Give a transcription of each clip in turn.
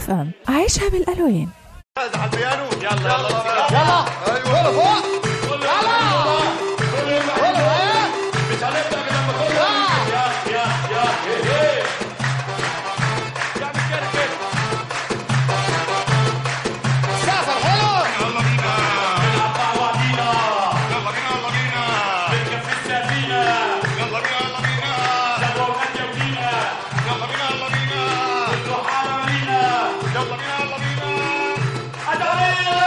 اف ام عيشها بالالوان على البيانو يلا يلا يلا ايوه فوق سافر حلو يلا بينا نلعب مع بعضينا يلا بينا يلا بينا نركب في السفينة يلا بينا يلا بينا جدوى وهدي ودينا يلا بينا يلا بينا نروح على مدينة يلا بينا يلا بينا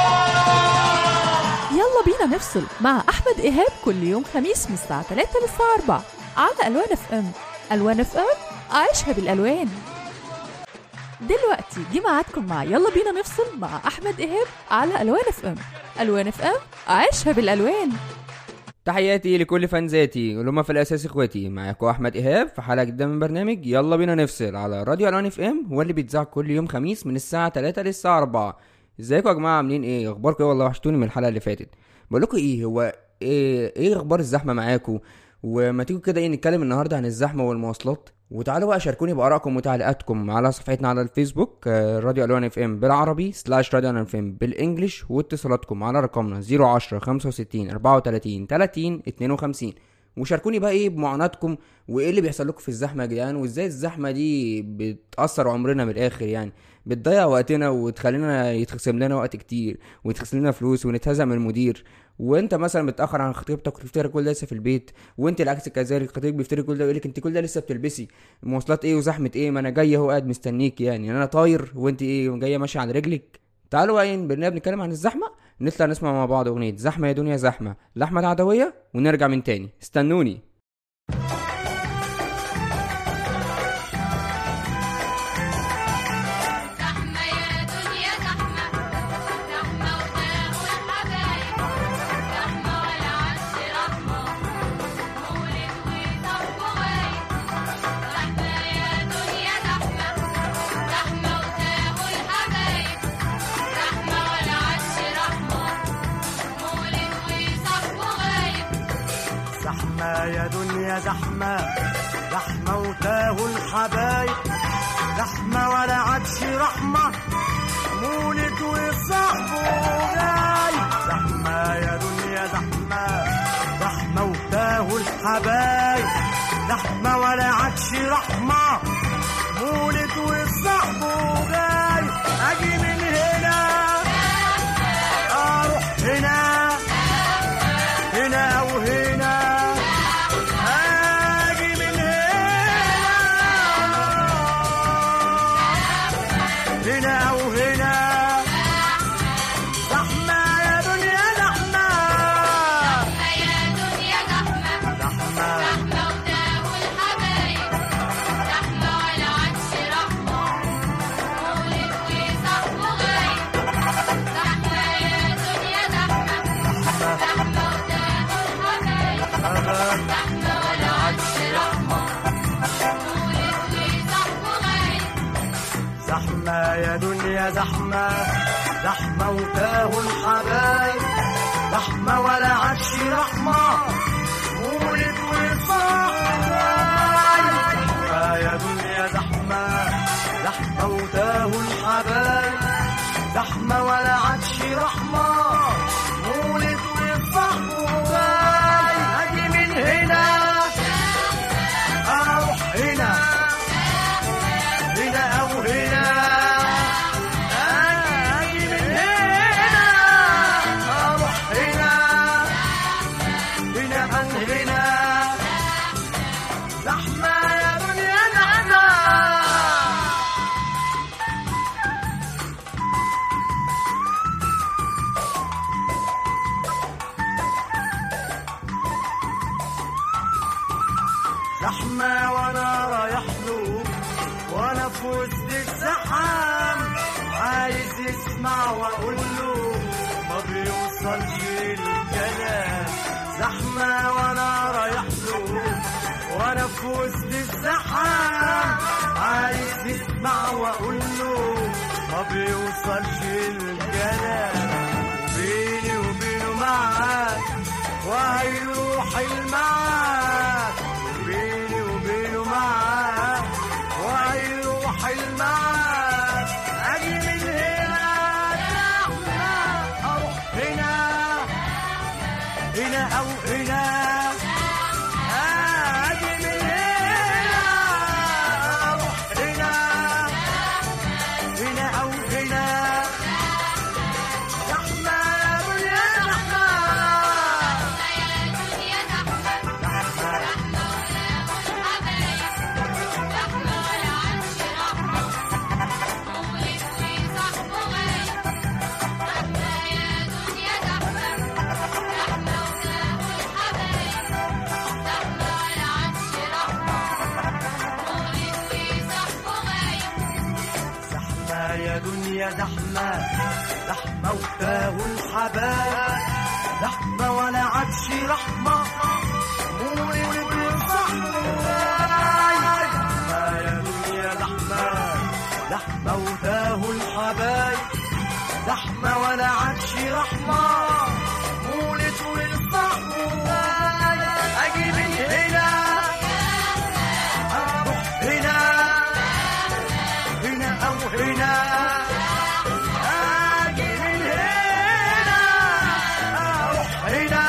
يلا بينا نفصل مع احمد ايهاب كل يوم خميس من الساعه 3 للساعه 4 على الوان اف ام الوان اف ام عيشها بالالوان دلوقتي جه ميعادكم مع يلا بينا نفصل مع احمد ايهاب على الوان اف ام الوان اف ام عيشها بالالوان تحياتي لكل فانزاتي اللي هم في الاساس اخواتي معاكم احمد ايهاب في حلقه جديده من برنامج يلا بينا نفصل على راديو الوان اف ام هو اللي بيتذاع كل يوم خميس من الساعه 3 للساعه 4 ازيكم يا جماعه عاملين ايه اخباركم ايه والله وحشتوني من الحلقه اللي فاتت بقول لكم ايه هو ايه ايه اخبار الزحمه معاكم وما تيجوا كده ايه نتكلم النهارده عن الزحمه والمواصلات وتعالوا بقى شاركوني بارائكم وتعليقاتكم على صفحتنا على الفيسبوك آه، راديو الوان اف ام بالعربي سلاش راديو الوان اف ام بالانجلش واتصالاتكم على رقمنا 010 65 34 30 52 وشاركوني بقى ايه بمعاناتكم وايه اللي بيحصل لكم في الزحمه يا جدعان وازاي الزحمه دي بتاثر عمرنا من الاخر يعني بتضيع وقتنا وتخلينا يتخصم لنا وقت كتير ويتخصم لنا فلوس ونتهزم من المدير وانت مثلا متاخر عن خطيبتك وتفتكر كل ده لسه في البيت وانت العكس كذلك خطيبك بيفتكر كل ده ويقول لك انت كل ده لسه بتلبسي مواصلات ايه وزحمه ايه ما انا جاي اهو قاعد مستنيك يعني انا طاير وانت ايه جايه ماشيه على رجلك تعالوا بقى إيه، برنامج بنتكلم عن الزحمه نطلع نسمع مع بعض اغنيه زحمه يا دنيا زحمه لاحمد عدويه ونرجع من تاني استنوني زحمة يا دنيا زحمة زحمة وتاهوا الحبايب زحمة ولا عدش رحمة مولد وصف غايب زحمة يا دنيا زحمة زحمة وتاهوا الحبايب زحمة ولا عدش رحمة مولد وصف غايب زحمة يا دنيا زحمة زحمة وتاهوا الحبايب زحمة ولا عادش رحمة مولد وصاحبه جاي زحمة يا دنيا زحمة زحمة وتاهوا الحبايب زحمة ولا عادش رحمة مولد وصاحبه جاي أجي من هنا أروح هنا هنا أو هنا أجي من هنا هنا أو هنا زحمة يا دنيا زحمة يا دنيا زحمة زحمة زحمة وتاهوا الحبايب زحمة ولا عدش رحمة مولد وصاحبه غايب زحمة يا دنيا زحمة زحمة وتاهوا الحبايب زحمة ولا عدش رحمة مولد وصاحبه غايب زحمة يا دنيا زحمة زحمة وتاهوا الحبايب زحمة ولا عادش رحمة مولد وصاحب زحمة يا دنيا زحمة زحمة وتاهوا الحبايب زحمة ولا عادش رحمة مولد وصاحب أجي من هنا أروح هنا هنا أو هنا أجي من هنا أروح هنا هنا أو هنا زحمة يا دنيا زحمة زحمة وانا رايح له وانا في وسط الزحام عايز يسمع واقول له ما بيوصلش الكلام زحمة وانا رايح له وانا في وسط الزحام عايز يسمع واقول له ما بيوصلش الكلام بيني وبينه معاك وهيروح المعاك بيني وبينه معاك وهيروح المعاك دنيا زحمة زحمة وتاه الحبايب زحمة ولا عادش رحمة مولد وصحبة زحمة يا دنيا زحمة زحمة وتاه الحبايب زحمة ولا عادش رحمة مولد والصحبة أجي من هنا أروح هنا هنا أو هنا أجي من هنا أروح هنا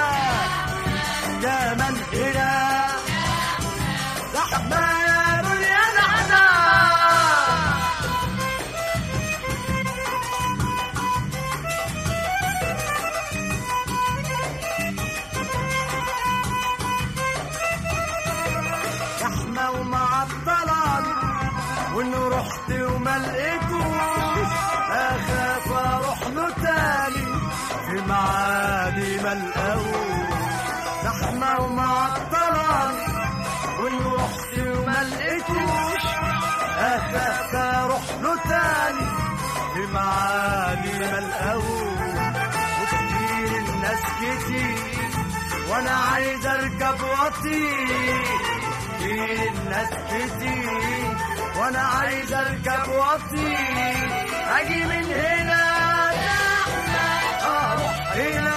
كمان هنا زحمة يا دنيا زحمة زحمة ومعطلة وإن رحت وما لقيتوش أخاف أروح له تاني في معادي ما القوش زحمة ومعطلة وإن رحت وما لقيتوش أخاف أروح له تاني في معادي ما القوش وكتير الناس كتير وانا عايز اركب واطير كتير الناس كتير وانا عايز اركب واطير اجي من هنا اروح هنا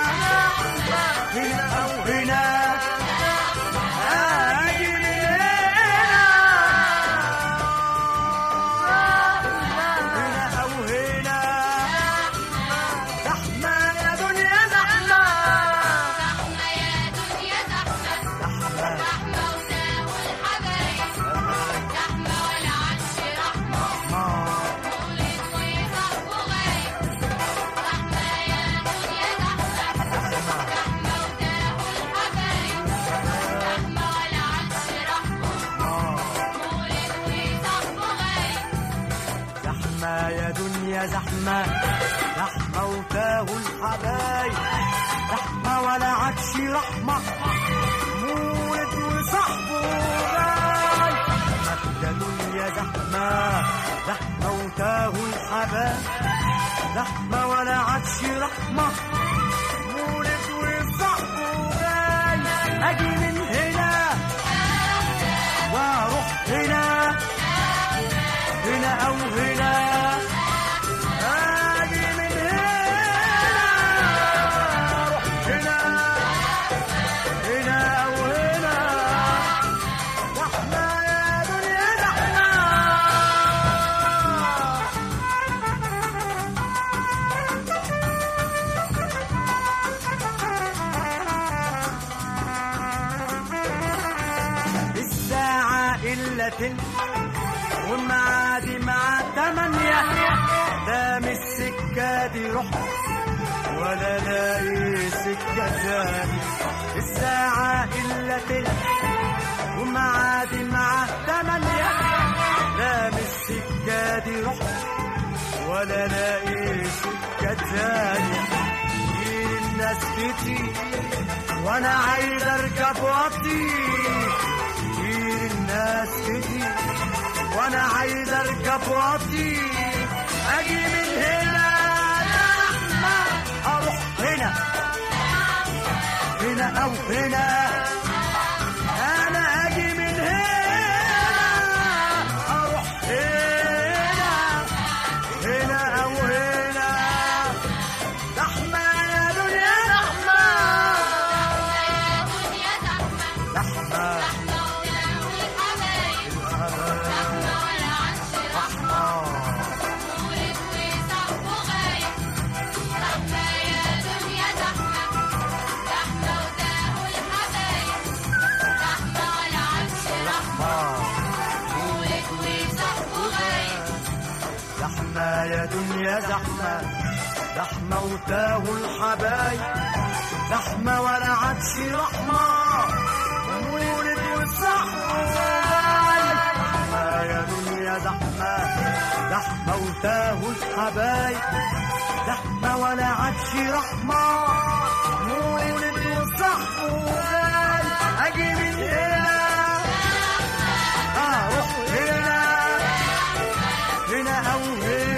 هنا او هنا اجي من هنا هنا او هنا زحمه يا دنيا زحمه زحمة يا دنيا زحمة زحمة وتاهوا الحبايب زحمة ولا عادش رحمة مولد وصاحبه غايب زحمة يا دنيا زحمة زحمة وتاهوا الحبايب زحمة ولا عادش رحمة مولد وصاحبه غايب زحمة يا دنيا زحمة زحمة وتاهوا الحبايب زحمة ولا عادش رحمة مولد وصاحبه غايب زحمة يا دنيا زحمة زحمة وتاهوا الحبايب زحمة ولا عادش رحمة مولد وصاحبه غايب أجي من هنا وأروح هنا هنا أو هنا أجي من هنا أروح هنا هنا أو هنا زحمة يا دنيا زحمة الساعة إلا تلت ومعادي مع تمانية دام السكة دي رحت ولا لاقي سكة تاني الساعة إلا تلت ومعادي مع تمانية دام السكة دي رحت ولا لاقي سكة تاني كتير الناس كتير وانا عايز اركب واطير كتير الناس كتير وانا عايز اركب واطير اجي من هنا زحمة اروح هنا هنا او هنا انا اجي من هنا اروح هنا هنا او هنا زحمة يا دنيا زحمة يا دنيا زحمة زحمة زحمة وتاهوا الحبايب زحمة ولا عادش رحمة مولد وصاحبه غايب زحمة يا دنيا زحمة زحمة وتاهوا الحبايب زحمة ولا عادش رحمة مولد وصاحبه غايب زحمة يا دنيا زحمة زحمة وتاهوا الحبايب زحمة ولا عادش رحمة مولد وصحبه غايب زحمة يا دنيا زحمة زحمة وتاهوا الحبايب زحمة ولا عادش رحمة مولد وصحبه غايب أجي من هنا أروح هنا هنا أو هنا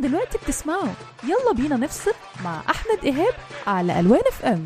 دلوقتي بتسمعوا يلا بينا نفصل مع أحمد إيهاب على ألوان اف ام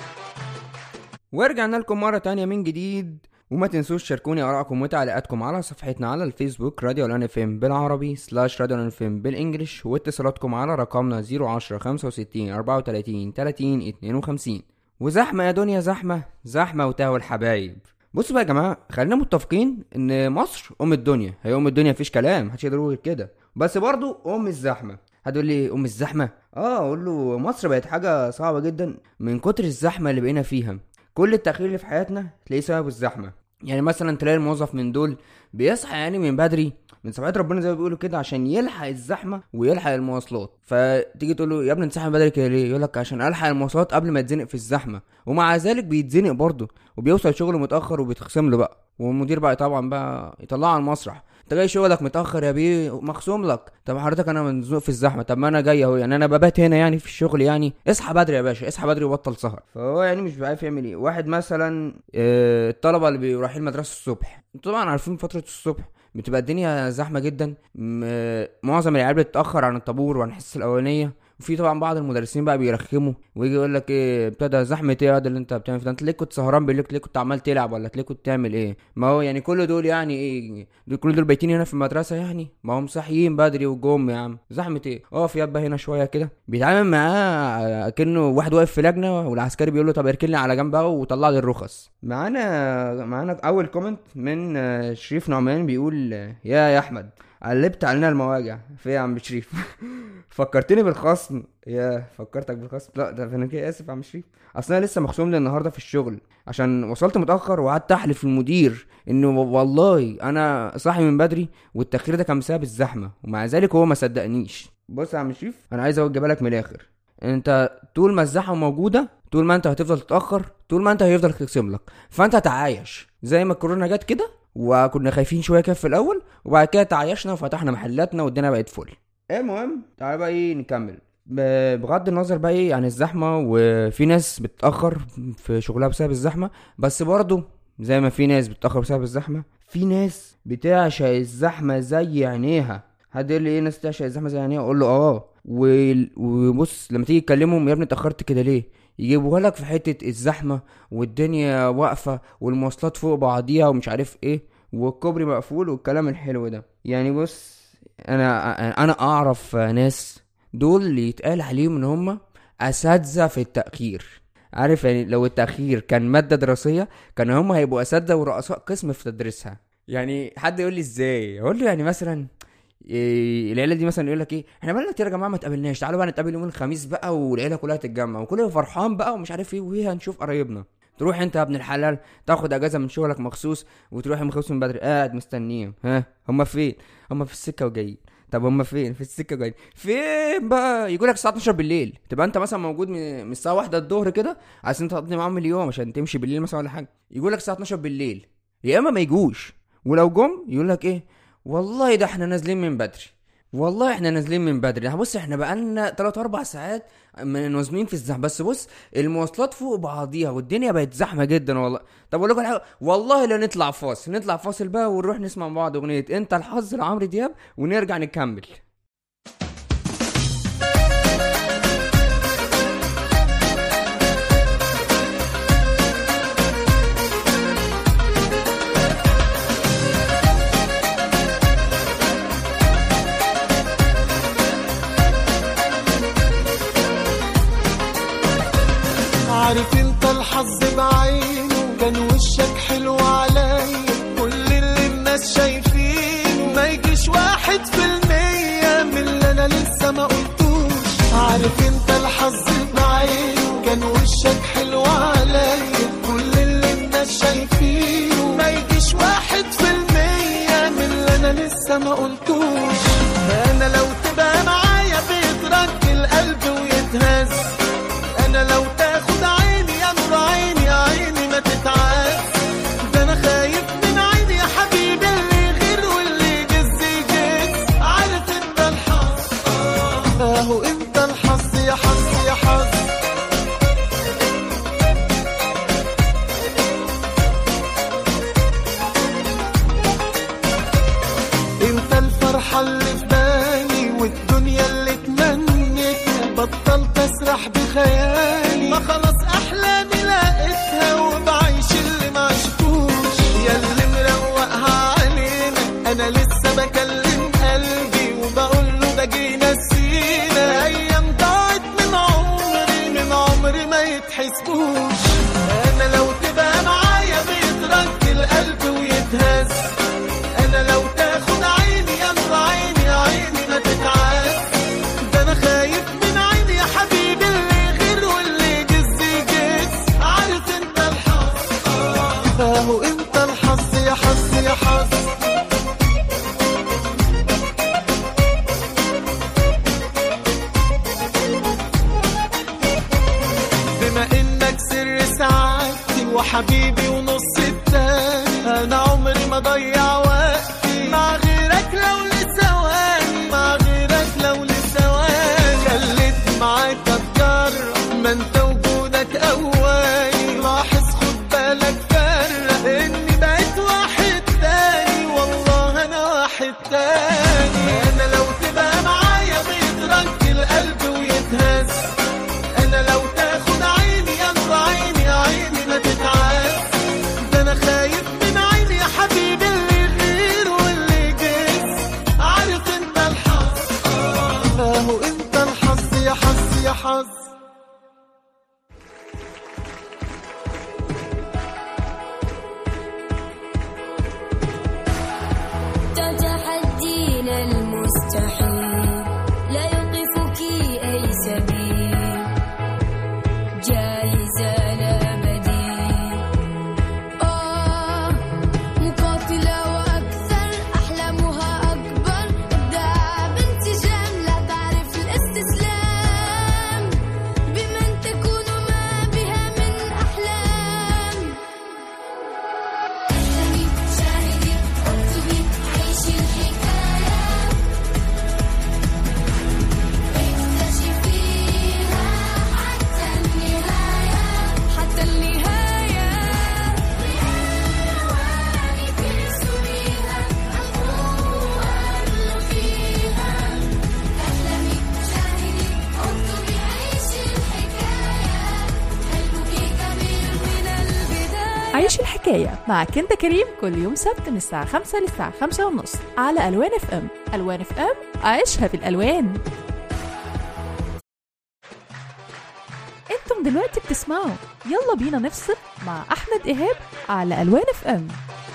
ورجعنا لكم مرة تانية من جديد وما تنسوش شاركوني آرائكم وتعليقاتكم على صفحتنا على الفيسبوك راديو الان اف ام بالعربي سلاش راديو الان اف ام بالانجلش واتصالاتكم على رقمنا 010 65 34 30 52 وزحمة يا دنيا زحمة زحمة وتهوى الحبايب بصوا بقى يا جماعة خلينا متفقين ان مصر ام الدنيا هي ام الدنيا مفيش كلام محدش يقدر يقول كده بس برضو ام الزحمة هتقول لي ام الزحمة اه اقول له مصر بقت حاجة صعبة جدا من كتر الزحمة اللي بقينا فيها كل التأخير اللي في حياتنا تلاقيه سبب الزحمة يعني مثلا تلاقي الموظف من دول بيصحى يعني من بدري من صباحية ربنا زي ما بيقولوا كده عشان يلحق الزحمة ويلحق المواصلات فتيجي تقول له يا ابني انت صاحي من بدري كده ليه يقول لك عشان الحق المواصلات قبل ما يتزنق في الزحمة ومع ذلك بيتزنق برضه وبيوصل شغله متأخر وبيتخصم له بقى والمدير بقى طبعا بقى يطلعه على المسرح انت جاي شغلك متاخر يا بيه مخصوم لك طب حضرتك انا مزنوق في الزحمه طب ما انا جاي اهو يعني انا ببات هنا يعني في الشغل يعني اصحى بدري يا باشا اصحى بدري وبطل سهر فهو يعني مش عارف يعمل ايه واحد مثلا اه، الطلبه اللي بيروحوا رايحين المدرسه الصبح انتوا طبعا عارفين فتره الصبح بتبقى الدنيا زحمه جدا م- معظم العيال بتتاخر عن الطابور وعن الحصه الاولانيه وفي طبعا بعض المدرسين بقى بيرخموا ويجي يقول لك ايه ابتدى زحمه ايه يا واد اللي انت بتعمل في ده انت ليه كنت سهران بالليل ليه كنت عمال تلعب ولا ليه كنت تعمل ايه ما هو يعني كل دول يعني ايه دول كل دول بايتين هنا في المدرسه يعني ما هم صاحيين بدري وجم يا عم زحمه ايه اقف يابا هنا شويه كده بيتعامل معاه كأنه واحد واقف في لجنه والعسكري بيقول له طب اركن لي على جنب اهو وطلع لي الرخص معانا معانا اول كومنت من آه، شريف نعمان بيقول آه، يا يا احمد قلبت علينا المواجع في إيه يا عم شريف فكرتني بالخصم يا فكرتك بالخصم لا ده انا كده اسف يا عم شريف اصل انا لسه مخصوم لي النهارده في الشغل عشان وصلت متاخر وقعدت احلف للمدير انه والله انا صاحي من بدري والتاخير ده كان بسبب الزحمه ومع ذلك هو ما صدقنيش بص يا عم شريف انا عايز اوجبها لك من الاخر انت طول ما الزحمه موجوده طول ما انت هتفضل تتاخر طول ما انت هيفضل تخصم لك فانت تعايش زي ما الكورونا جت كده وكنا خايفين شويه كده في الاول وبعد كده تعايشنا وفتحنا محلاتنا والدنيا بقت فل المهم تعالى بقى ايه نكمل ب- بغض النظر بقى ايه عن الزحمه وفي ناس بتتاخر في شغلها بسبب الزحمه بس برضه زي ما في ناس بتتاخر بسبب الزحمه في ناس بتعشق الزحمه زي عينيها حد يقول لي ايه ناس تعشق الزحمه زي عينيها اقول له اه و- وبص لما تيجي تكلمهم يا ابني اتاخرت كده ليه يجيبوها لك في حته الزحمه والدنيا واقفه والمواصلات فوق بعضيها ومش عارف ايه والكوبري مقفول والكلام الحلو ده يعني بص انا انا اعرف ناس دول اللي يتقال عليهم ان هم اساتذه في التاخير عارف يعني لو التاخير كان ماده دراسيه كان هم هيبقوا اساتذه ورؤساء قسم في تدريسها يعني حد يقول لي ازاي اقول له يعني مثلا إيه العيله دي مثلا يقول لك ايه احنا بقالنا كتير يا جماعه ما اتقابلناش تعالوا بقى نتقابل يوم الخميس بقى والعيله كلها تتجمع وكله فرحان بقى ومش عارف ايه وايه هنشوف قرايبنا تروح انت يا ابن الحلال تاخد اجازه من شغلك مخصوص وتروح مخصوص من بدري قاعد مستنيهم ها هم فين هم في السكه وجايين طب هم فين في السكه وجايين فين بقى يقول لك الساعه 12 بالليل تبقى انت مثلا موجود من من الساعه 1 الظهر كده عشان تقضي معاهم اليوم عشان تمشي بالليل مثلا ولا حاجه يقول لك الساعه 12 بالليل يا اما ما يجوش ولو جم يقول لك ايه والله ده احنا نازلين من بدري والله احنا نازلين من بدري بص احنا بقالنا 3 4 ساعات منظمين في الزحمه بس بص المواصلات فوق بعضيها والدنيا بقت زحمه جدا والله طب اقول لكم على حاجه والله لا نطلع فاصل نطلع فاصل بقى ونروح نسمع مع بعض اغنيه انت الحظ لعمرو دياب ونرجع نكمل عارف انت الحظ بعينه كان وشك حلو عليا كل اللي الناس شايفينه ما يجيش واحد في المية من اللي انا لسه ما قلتوش عارف انت الحظ بعينه كان وشك حلو عليا كل اللي الناس شايفينه ما يجيش واحد في المية من اللي انا لسه ما قلتوش انا لو تبقى معايا بيترك القلب ويتهز انا لو تاخد عيني يا نور عيني يا عيني ما تتعاد ده انا خايف من عيني يا حبيبي اللي غير واللي يجز يجز عارف انت الحظ آه، اهو انت الحظ يا حظ يا حظ انت الفرحة اللي في بالي والدنيا اللي خيالي ما خلاص احلامي لقيتها وبعيش اللي ما عشتوش يا اللي مروقها علينا انا لسه بكلم قلبي وبقول له ده جينا نسينا ايام ضاعت من عمري من عمري ما يتحسبوش انا لو تبقى معايا بيترك القلب ويتهز انا لو تاخد عيني يلا عيني عيني ما تتعاس ده انا خايف من عيني يا حبيبي اللي غير واللي يجز يجز عارف انت الحظ آه، اهو انت الحظ يا حظ يا حظ بما انك سر سعادتي وحبيبي ونص التاني انا عمري ما ضيع وقتي مع غيرك لو لثواني مع غيرك لو لثواني خليت معاك اتجرأ ما انت وجودك قواني لاحظ خد بالك فرق اني بقيت واحد تاني والله انا واحد تاني انا لو تبقى معايا بيترك القلب ويتهز انا لو تاخد عيني يلا عيني عيني ما تتعاس ده انا خايف من عيني يا حبيبي اللي غير واللي جز عارف انت الحظ آه، اهو انت الحظ يا حظ يا حظ تتحدين المستحيل لا يوقفك أي سبيل جاهزة لا بديل آه مقاتلة وأكثر أحلامها أكبر إبداع بانسجام لا تعرف الاستسلام بمن تكون ما بها من أحلام احلمي شاهدي اكتبي عيشي الحكاية اكتشفيها حتى النهاية حتى النهاية واني ترسميها القوة فيها احلمي شاهدي اكتبي عيشي الحكاية قلبك كبير من البداية عيش الحكاية مع كندا كريم كل يوم سبت من الساعة 5 للساعة 5 ونص على ألوان اف ام ألوان اف ام عيشها بالألوان انتم دلوقتي بتسمعوا يلا بينا نفصل مع أحمد إيهاب على ألوان اف ام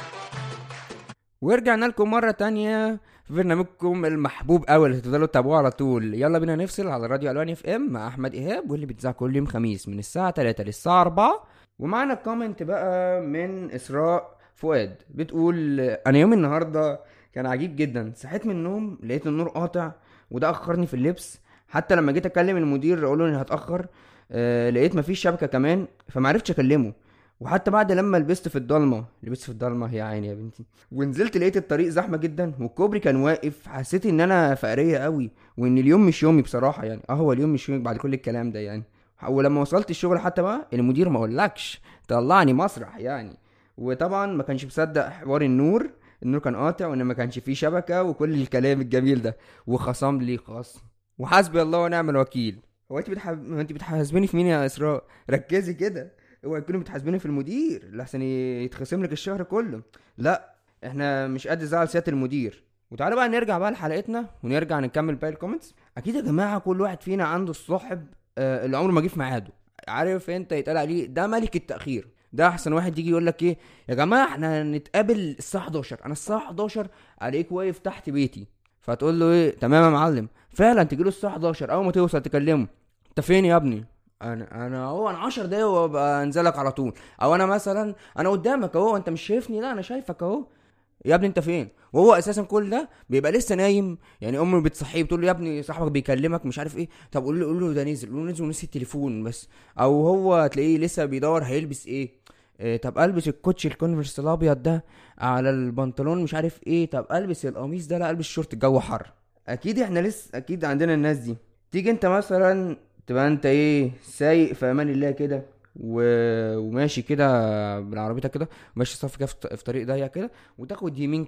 ورجعنا لكم مرة تانية في برنامجكم المحبوب أوي اللي هتفضلوا تتابعوه على طول يلا بينا نفصل على راديو ألوان اف ام مع أحمد إيهاب واللي بيتذاع كل يوم خميس من الساعة 3 للساعة 4 ومعنا كومنت بقى من إسراء فؤاد بتقول أنا يوم النهاردة كان عجيب جدا صحيت من النوم لقيت النور قاطع وده أخرني في اللبس حتى لما جيت أكلم المدير أقول له إني هتأخر آه لقيت مفيش شبكة كمان فمعرفتش أكلمه وحتى بعد لما لبست في الضلمه لبست في الضلمه يا عيني يا بنتي ونزلت لقيت الطريق زحمه جدا والكوبري كان واقف حسيت ان انا فقريه قوي وان اليوم مش يومي بصراحه يعني اه هو اليوم مش يومي بعد كل الكلام ده يعني ولما وصلت الشغل حتى بقى المدير ما اقولكش طلعني مسرح يعني وطبعا ما كانش مصدق حوار النور النور كان قاطع وان ما كانش فيه شبكه وكل الكلام الجميل ده وخصم لي خصم وحسبي الله ونعم الوكيل هو انت بتحب... انت بتحاسبيني في مين يا اسراء ركزي كده اوعي تكوني بتحاسبيني في المدير لحسن يتخصم لك الشهر كله لا احنا مش قد زعل سياده المدير وتعالوا بقى نرجع بقى لحلقتنا ونرجع نكمل باقي الكومنتس اكيد يا جماعه كل واحد فينا عنده الصاحب آه، اللي عمره ما جه في ميعاده عارف انت يتقال عليه ده ملك التاخير ده احسن واحد يجي يقول لك ايه يا جماعه احنا هنتقابل الساعه 11 انا الساعه 11 عليك واقف تحت بيتي فتقول له ايه تمام يا معلم فعلا تجي له الساعه 11 اول ما توصل تكلمه انت فين يا ابني انا انا هو انا 10 دقايق وابقى انزلك على طول او انا مثلا انا قدامك اهو انت مش شايفني لا انا شايفك اهو يا ابني انت فين وهو اساسا كل ده بيبقى لسه نايم يعني امه بتصحيه بتقول له يا ابني صاحبك بيكلمك مش عارف ايه طب قول له قول له ده نزل قول له نزل ونسي التليفون بس او هو تلاقيه لسه بيدور هيلبس ايه إيه طب البس الكوتش الكونفرس الابيض ده على البنطلون مش عارف ايه طب البس القميص ده لا البس شورت الجو حر اكيد احنا لسه اكيد عندنا الناس دي تيجي انت مثلا تبقى انت ايه سايق في امان الله كده و... وماشي كده بالعربيتك كده ماشي صف كده في في طريق ضيق كده وتاخد يمين كده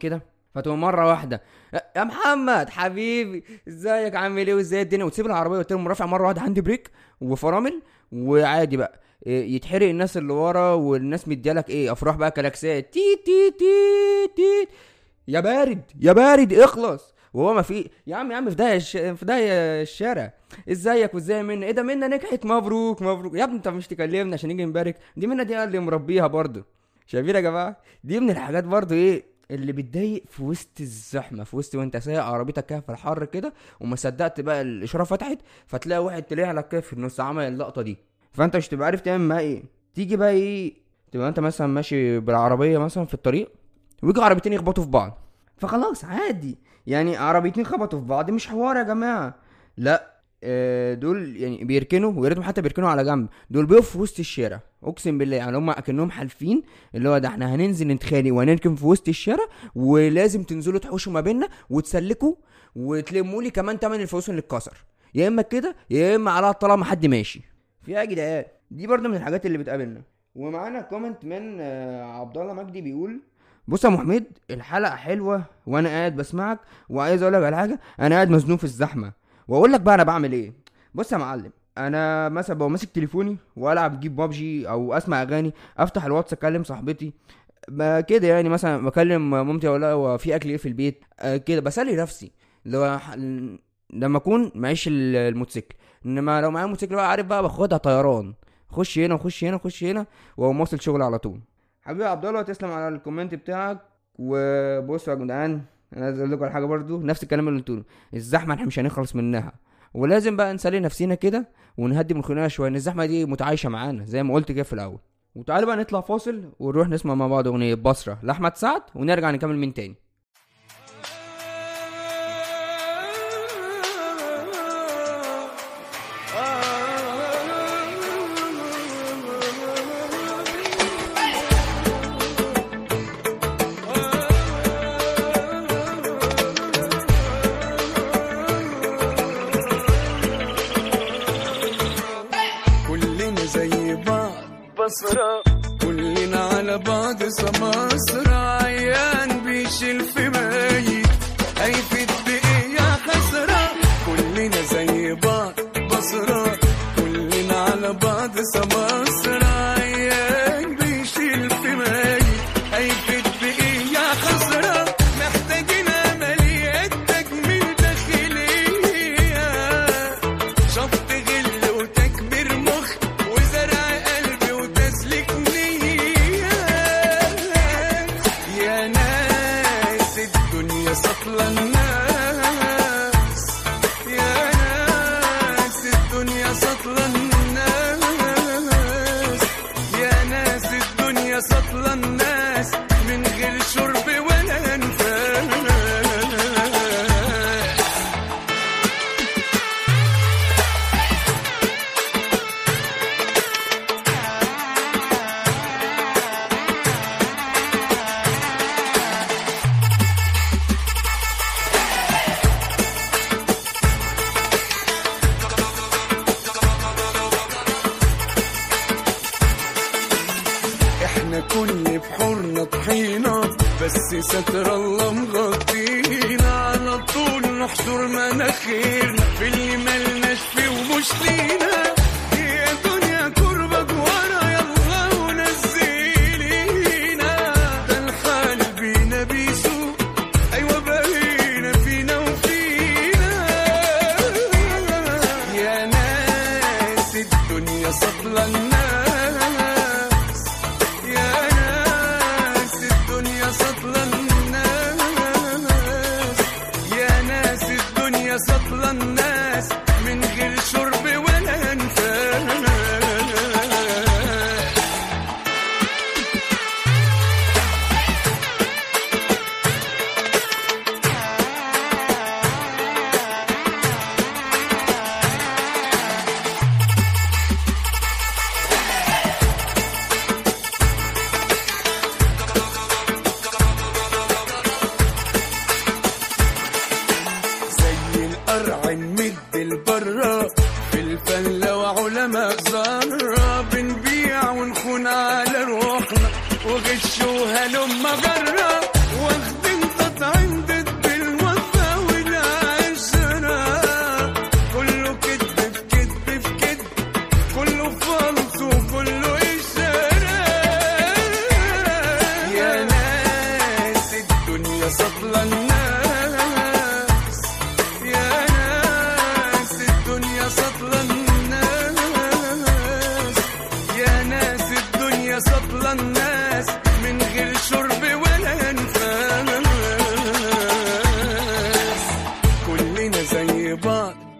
فتقوم مره واحده يا محمد حبيبي ازيك عامل ايه وازاي الدنيا وتسيب العربيه وتقوم رافع مره واحده عندي بريك وفرامل وعادي بقى إيه، يتحرق الناس اللي ورا والناس مديالك ايه افراح بقى كلاكسات تي تي تي تي يا بارد يا بارد اخلص وهو ما في يا عم يا عم في داهيه الش... في داهيه الشارع ازيك وازاي منى ايه ده منى نجحت مبروك مبروك يا ابني انت مش تكلمنا عشان نيجي نبارك دي منى دي اللي مربيها برضه شايفين يا جماعه دي من الحاجات برضه ايه اللي بتضايق في وسط الزحمه في وسط وانت سايق عربيتك كده في الحر كده وما صدقت بقى الاشاره فتحت فتلاقي واحد طلع لك كده في النص عمل اللقطه دي فانت مش تبقى عارف تعمل معاه ايه تيجي بقى ايه تبقى انت مثلا ماشي بالعربيه مثلا في الطريق ويجي عربيتين يخبطوا في بعض فخلاص عادي يعني عربيتين خبطوا في بعض مش حوار يا جماعه لا آه، دول يعني بيركنوا ويا ريتهم حتى بيركنوا على جنب دول بيقفوا في وسط الشارع اقسم بالله يعني هم اكنهم حالفين اللي هو ده احنا هننزل نتخانق وهنركن في وسط الشارع ولازم تنزلوا تحوشوا ما بيننا وتسلكوا وتلموا لي كمان تمن الفلوس اللي اتكسر يا اما كده يا اما على الطلاق ما حد ماشي في ايه يا جدعان دي برضه من الحاجات اللي بتقابلنا ومعانا كومنت من آه، عبد الله مجدي بيقول بص يا ابو حميد الحلقه حلوه وانا قاعد بسمعك وعايز اقول لك على حاجه انا قاعد مزنوق في الزحمه واقول لك بقى انا بعمل ايه بص يا معلم انا مثلا ببقى ماسك تليفوني والعب جيب بابجي او اسمع اغاني افتح الواتس اكلم صاحبتي ب- كده يعني مثلا بكلم مامتي اقول لها هو في اكل ايه في البيت آه، كده بسلي نفسي اللي هو ح- لما اكون معيش ال- الموتوسيكل انما لو معايا موتوسيكل بقى عارف بقى باخدها طيران خش هنا وخش هنا وخش هنا واقوم واصل شغل على طول حبيبي يا عبد الله تسلم على الكومنت بتاعك وبصوا يا جدعان انا عايز اقول لكم على حاجه برضو نفس الكلام اللي قلته الزحمه احنا مش هنخلص منها ولازم بقى نسلي نفسينا كده ونهدي من خلقنا شويه ان الزحمه دي متعايشه معانا زي ما قلت كده في الاول وتعالوا بقى نطلع فاصل ونروح نسمع مع بعض اغنيه بصره لاحمد سعد ونرجع نكمل من تاني كلنا زي بعض بصرة كلنا على بعض سماسرة عيان بيشيل في ميت هيفيد بإيه يا خسرة كلنا زي بعض بصرة كلنا على بعض سماسرة عيان بيشيل في ميت هيفيد بإيه يا خسرة محتاجين عمليات تجميل داخلية شفط غل وتكبير مخ وزرع قلبي وتسليك نية يا ناس الدنيا سطلة الناس يا ناس الدنيا سطلة الناس يا ناس الدنيا سطلة الناس من غير شرب ولا انفاس احنا كل بحورنا طحينة بس ستر الله مغطينا على طول نحشر مناخيرنا في اللي ملناش فيه ومش لينا يا دنيا كربة ورا يلا ونزلينا ده الحال بينا بيسوق ايوه بقينا فينا وفينا يا ناس الدنيا سطلة الناس يا ناس الدنيا سطلة الناس يا ناس الدنيا سطلة الناس من غير شرب ولا انفاس زي القرع نمد البرة في الفلة وعلماء ذرة بنبيع ونخون على روحنا وغش وهلم جرة واخدين تطعيم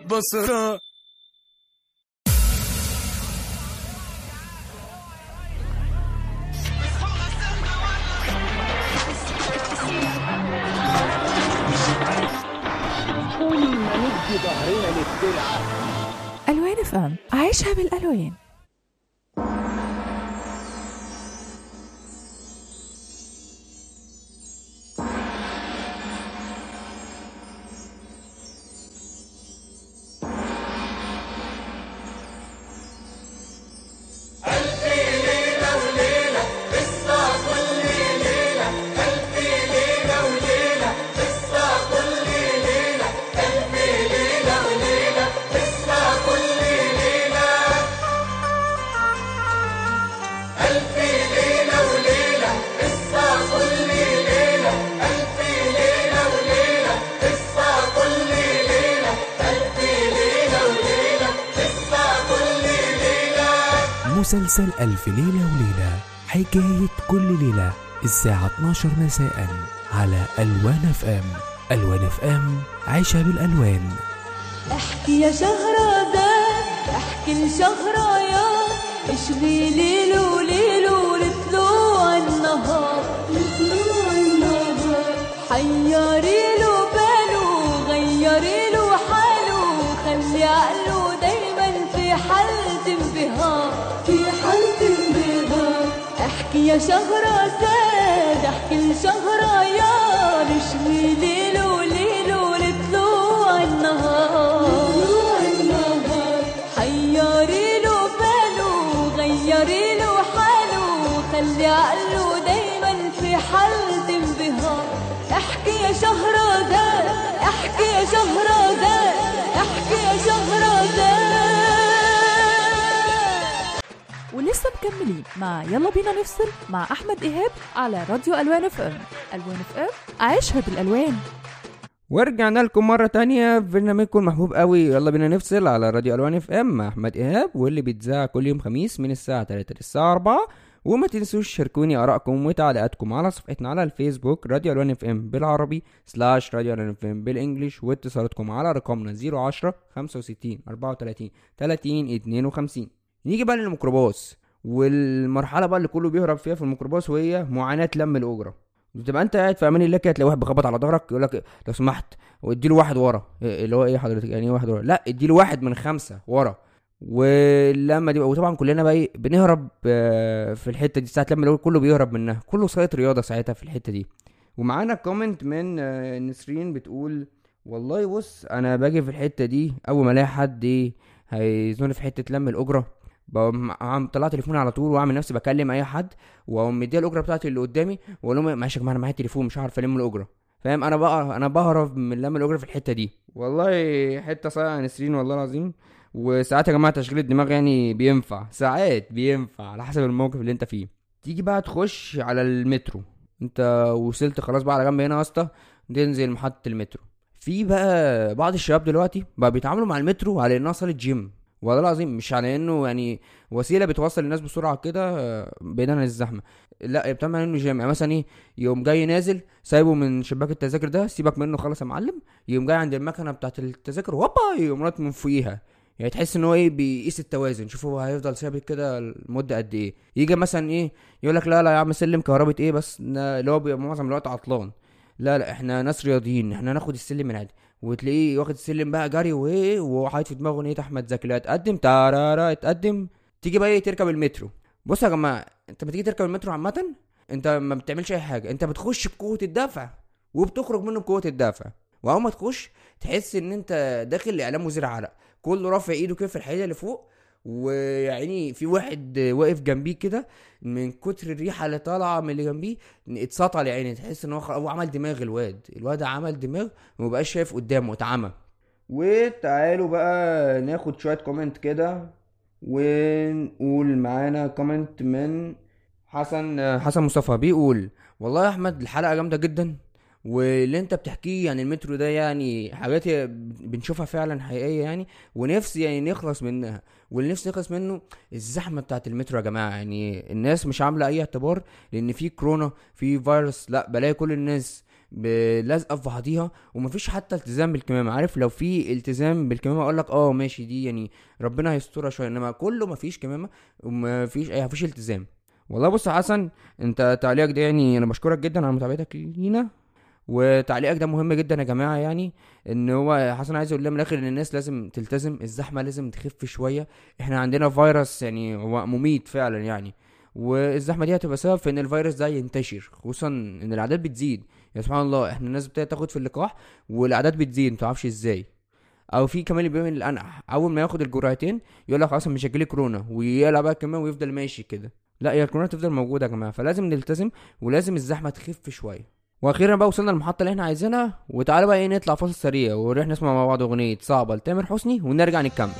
بصرة ألوان اف ام عيشها بالألوان مسلسل ألف ليلة وليلة حكاية كل ليلة الساعة 12 مساء على ألوان اف ام ألوان اف ام عيشها بالألوان احكي يا شهرزاد احكي لشهريار اشغي ليل وليل ولطلوع النهار لطلوع النهار حيري له باله غيري له حاله خلي عقله دايما في حالة انبهار في حالة انبهار احكي يا شهرزاد احكي لشهريار اشغي ليل وليل ولطلوع النهار حيري له باله غيري له حاله خلي عقله دايما في حالة انبهار احكي يا شهرزاد احكي يا شهرزاد احكي يا شهرزاد ولسه مكملين مع يلا بينا نفصل مع أحمد إيهاب على راديو ألوان اف ام ألوان اف ام عيشها بالألوان ورجعنا لكم مرة تانية في برنامجكم المحبوب قوي يلا بينا نفصل على راديو ألوان اف ام مع أحمد إيهاب واللي بيتذاع كل يوم خميس من الساعة 3 للساعة 4 وما تنسوش شاركوني آرائكم وتعليقاتكم على صفحتنا على الفيسبوك راديو ألوان اف ام بالعربي سلاش راديو ألوان اف ام بالإنجليش واتصالاتكم على رقمنا 010 65 34 30 52 نيجي بقى للميكروباص والمرحلة بقى اللي كله بيهرب فيها في الميكروباص وهي معاناة لم الأجرة بتبقى انت قاعد في امان الله كده تلاقي واحد بيخبط على ظهرك يقول لك لو سمحت واديله واحد ورا إيه اللي هو ايه حضرتك يعني ايه واحد ورا لا اديله واحد من خمسه ورا ولما دي وطبعا كلنا بقى ايه بنهرب آه، في الحته دي ساعه لما الأول كله بيهرب منها كله سايط رياضه ساعتها في الحته دي ومعانا كومنت من آه، نسرين بتقول والله بص انا باجي في الحته دي اول ما الاقي حد ايه هيزنوني في حته لم الاجره بقوم عم طلع تليفوني على طول واعمل نفسي بكلم اي حد واقوم مديها الاجره بتاعتي اللي قدامي واقول لهم معلش يا جماعه انا معايا تليفون مش عارف الم الاجره فاهم انا بقى انا بهرب من لم الاجره في الحته دي والله حته صايعه يا نسرين والله العظيم وساعات يا جماعه تشغيل الدماغ يعني بينفع ساعات بينفع على حسب الموقف اللي انت فيه تيجي بقى تخش على المترو انت وصلت خلاص بقى على جنب هنا يا اسطى تنزل محطه المترو في بقى بعض الشباب دلوقتي بقى بيتعاملوا مع المترو على انها صاله جيم والله العظيم مش على انه يعني وسيله بتوصل الناس بسرعه كده آه، بعيدا عن الزحمه لا بتعمل انه جيم يعني مثلا ايه يقوم جاي نازل سايبه من شباك التذاكر ده سيبك منه خلاص يا معلم يقوم جاي عند المكنه بتاعت التذاكر هوبا يقوم نط من فوقيها يعني تحس ان هو ايه بيقيس التوازن شوف هو هيفضل ثابت كده لمده قد ايه يجي مثلا ايه يقول لك لا لا يا عم سلم كهربة ايه بس نا- اللي هو بيبقى معظم الوقت عطلان لا لا احنا ناس رياضيين احنا ناخد السلم من عادي وتلاقيه واخد السلم بقى جري وايه وهو حاطط في دماغه ان ايه احمد زكي لا اتقدم تارارا اتقدم تيجي بقى ايه تركب المترو بص يا جماعه انت بتيجي تركب المترو عامه انت ما بتعملش اي حاجه انت بتخش بقوه الدفع وبتخرج منه بقوه الدفع واول ما تخش تحس ان انت داخل لاعلام وزير عرق كله رافع ايده كده في الحيطه اللي فوق ويعني في واحد واقف جنبيه كده من كتر الريحه اللي طالعه من اللي جنبيه اتسطل يا عيني تحس ان هو خ- هو عمل دماغ الواد الواد عمل دماغ ومبقاش شايف قدامه اتعمى وتعالوا بقى ناخد شويه كومنت كده ونقول معانا كومنت من حسن حسن مصطفى بيقول والله يا احمد الحلقه جامده جدا واللي انت بتحكيه عن المترو ده يعني حاجات بنشوفها فعلا حقيقيه يعني ونفسي يعني نخلص منها واللي نفسي نخلص منه الزحمه بتاعت المترو يا جماعه يعني الناس مش عامله اي اعتبار لان في كورونا في فيروس لا بلاقي كل الناس بلازقه في بعضيها ومفيش حتى التزام بالكمامه عارف لو في التزام بالكمامه اقول لك اه ماشي دي يعني ربنا هيسترها شويه انما كله مفيش كمامه ومفيش اي مفيش التزام والله بص يا حسن انت تعليقك ده يعني انا بشكرك جدا على متابعتك لينا وتعليقك ده مهم جدا يا جماعه يعني ان هو حسن عايز اقول لها من الاخر ان الناس لازم تلتزم الزحمه لازم تخف شويه احنا عندنا فيروس يعني هو مميت فعلا يعني والزحمه دي هتبقى سبب في ان الفيروس ده ينتشر خصوصا ان الاعداد بتزيد يا سبحان الله احنا الناس ابتدت تاخد في اللقاح والاعداد بتزيد متعرفش ازاي او في كمان اللي بيعمل الانقح اول ما ياخد الجرعتين يقول لك خلاص مش هيجيلي كورونا ويقلع بقى كمان ويفضل ماشي كده لا هي الكورونا تفضل موجوده يا جماعه فلازم نلتزم ولازم الزحمه تخف شويه واخيرا بقى وصلنا للمحطه اللي احنا عايزينها وتعالى بقى ايه نطلع فاصل سريع ونروح نسمع مع بعض اغنيه صعبه لتامر حسني ونرجع نكمل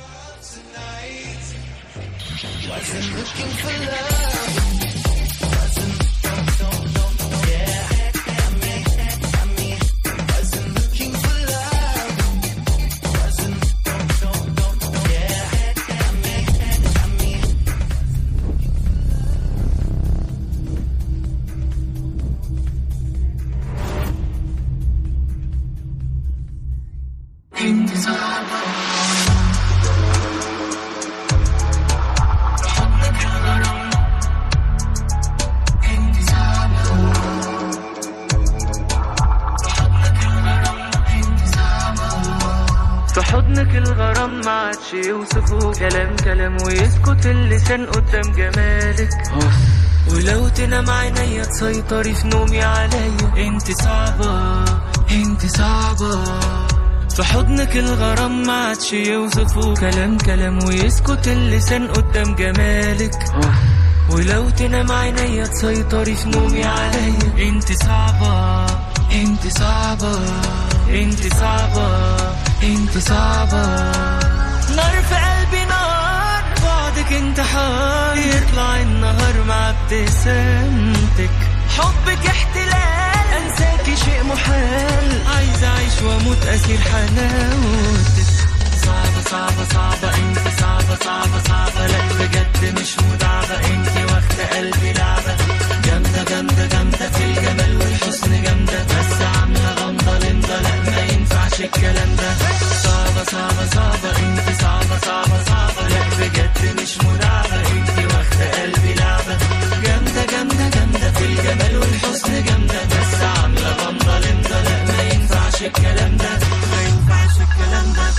في حضنك الغرام ما عادش يوصفه كلام كلام ويسكت اللسان قدام جمالك ولو تنام عينيا تسيطري في نومي عليا انت صعبة انت صعبة في حضنك الغرام ما عادش يوصفه كلام كلام ويسكت اللسان قدام جمالك ولو تنام عينيا تسيطري في نومي عليا انت صعبة انت صعبة انت صعبة انت صعبة نار في قلبي نار بعدك انتحار يطلع النهار مع ابتسامتك حبك احتلال انساكي شيء محال عايز اعيش واموت اسير حلاوتك صعبة صعبة صعبة انت صعبة صعبة صعبة لا بجد مش مدعبة انت واخدة قلبي لعبة جامدة جامدة جامدة في الجمال والحسن جامدة بس عاملة غمضة لمضة لا ما ينفعش الكلام ده صعبة صعبة صعبة انت صعبة صعبة صعبة لا بجد مش مدعبة انت واخدة قلبي لعبة جامدة جامدة جامدة في الجمال والحسن جامدة بس عاملة غمضة لمضة لا ما ينفعش الكلام ده ما ينفعش الكلام ده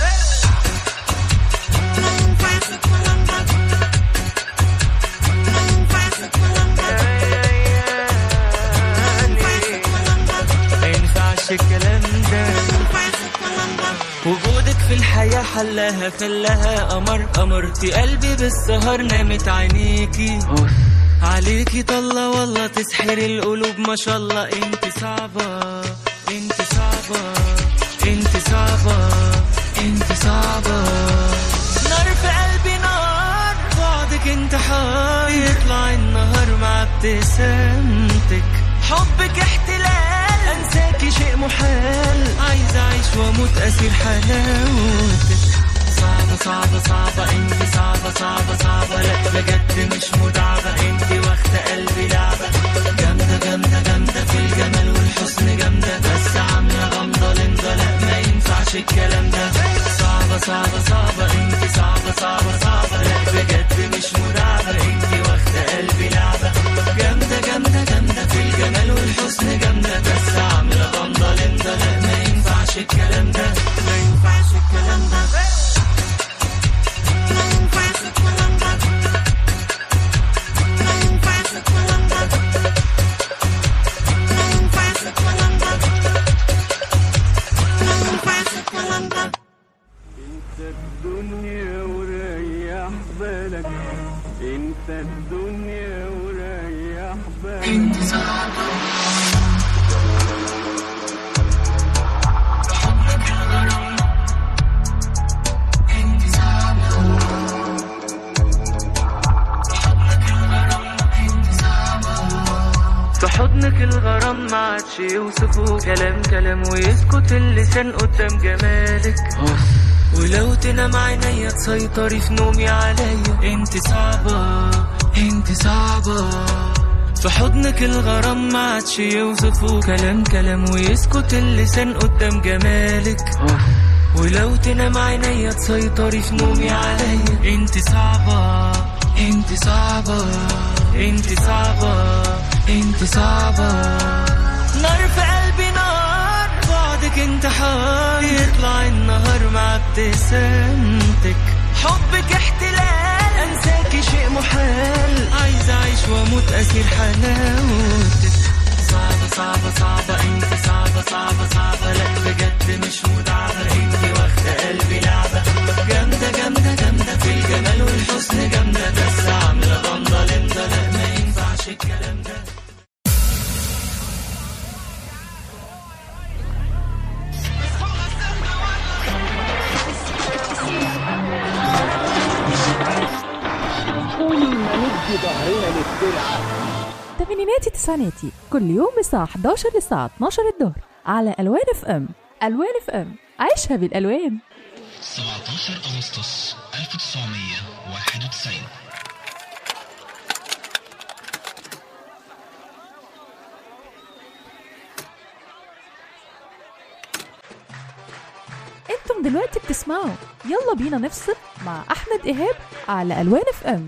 ما ينفعش الكلام ده وجودك في الحياة حلاها خلاها قمر قمرتي قلبي بالسهر نامت عينيكي عليكي طلة والله تسحر القلوب ما شاء الله انت صعبة انت صعبة انت صعبة انت صعبة نار في قلبي نار بعدك انتحار يطلع النهار مع ابتسامتك حبك احتلال انساكي شيء محال عايز اعيش واموت اسير حلاوتك صعبة صعبة صعبة انت صعبة صعبة صعبة لا بجد مش مدعبة انت واخدة قلبي لعبة جامدة جامدة جامدة في الجمال والحسن جامدة بس عاملة غمضة لمضة لا ما ينفعش الكلام ده صعبة صعبة صعبة انت صعبة صعبة صعبة لا بجد مش مدعبة انت واخدة قلبي لعبة جامدة جامدة جامدة في الجمال والحسن جامدة بس عاملة غمضة لمضة لا ما ينفعش الكلام ده ما ينفعش الكلام ده انت الدنيا وريح بالك انت الدنيا وريح بالك انت في حضنك الغرام ما عادش يوصفه كلام كلام ويسكت اللسان قدام جمالك ولو تنام عينيا تسيطري في نومي عليا انت صعبة انت صعبة في حضنك الغرام ما عادش يوصفه كلام كلام ويسكت اللسان قدام جمالك ولو تنام عينيا تسيطري في نومي عليا انت صعبة انت صعبة انت صعبة انت صعبة نار في قلبي نار بعدك انتحار يطلع النهار مع ابتسامتك حبك احتلال انساكي شيء محال عايز اعيش واموت اسير حلاوتك صعبة صعبة صعبة انت صعبة صعبة صعبة لا بجد مش متعبة انت واخدة قلبي لعبة جامدة جامدة جامدة في الجمال والحسن جامدة بس عاملة غمضة لمدة لا ما ينفعش الكلام ده تمانيناتي تسعيناتي كل يوم الساعة 11 للساعة 12 الظهر على ألوان اف ام ألوان اف ام عيشها بالألوان 17 أغسطس 1991 انتم دلوقتي بتسمعوا يلا بينا نفصل مع أحمد إيهاب على ألوان اف ام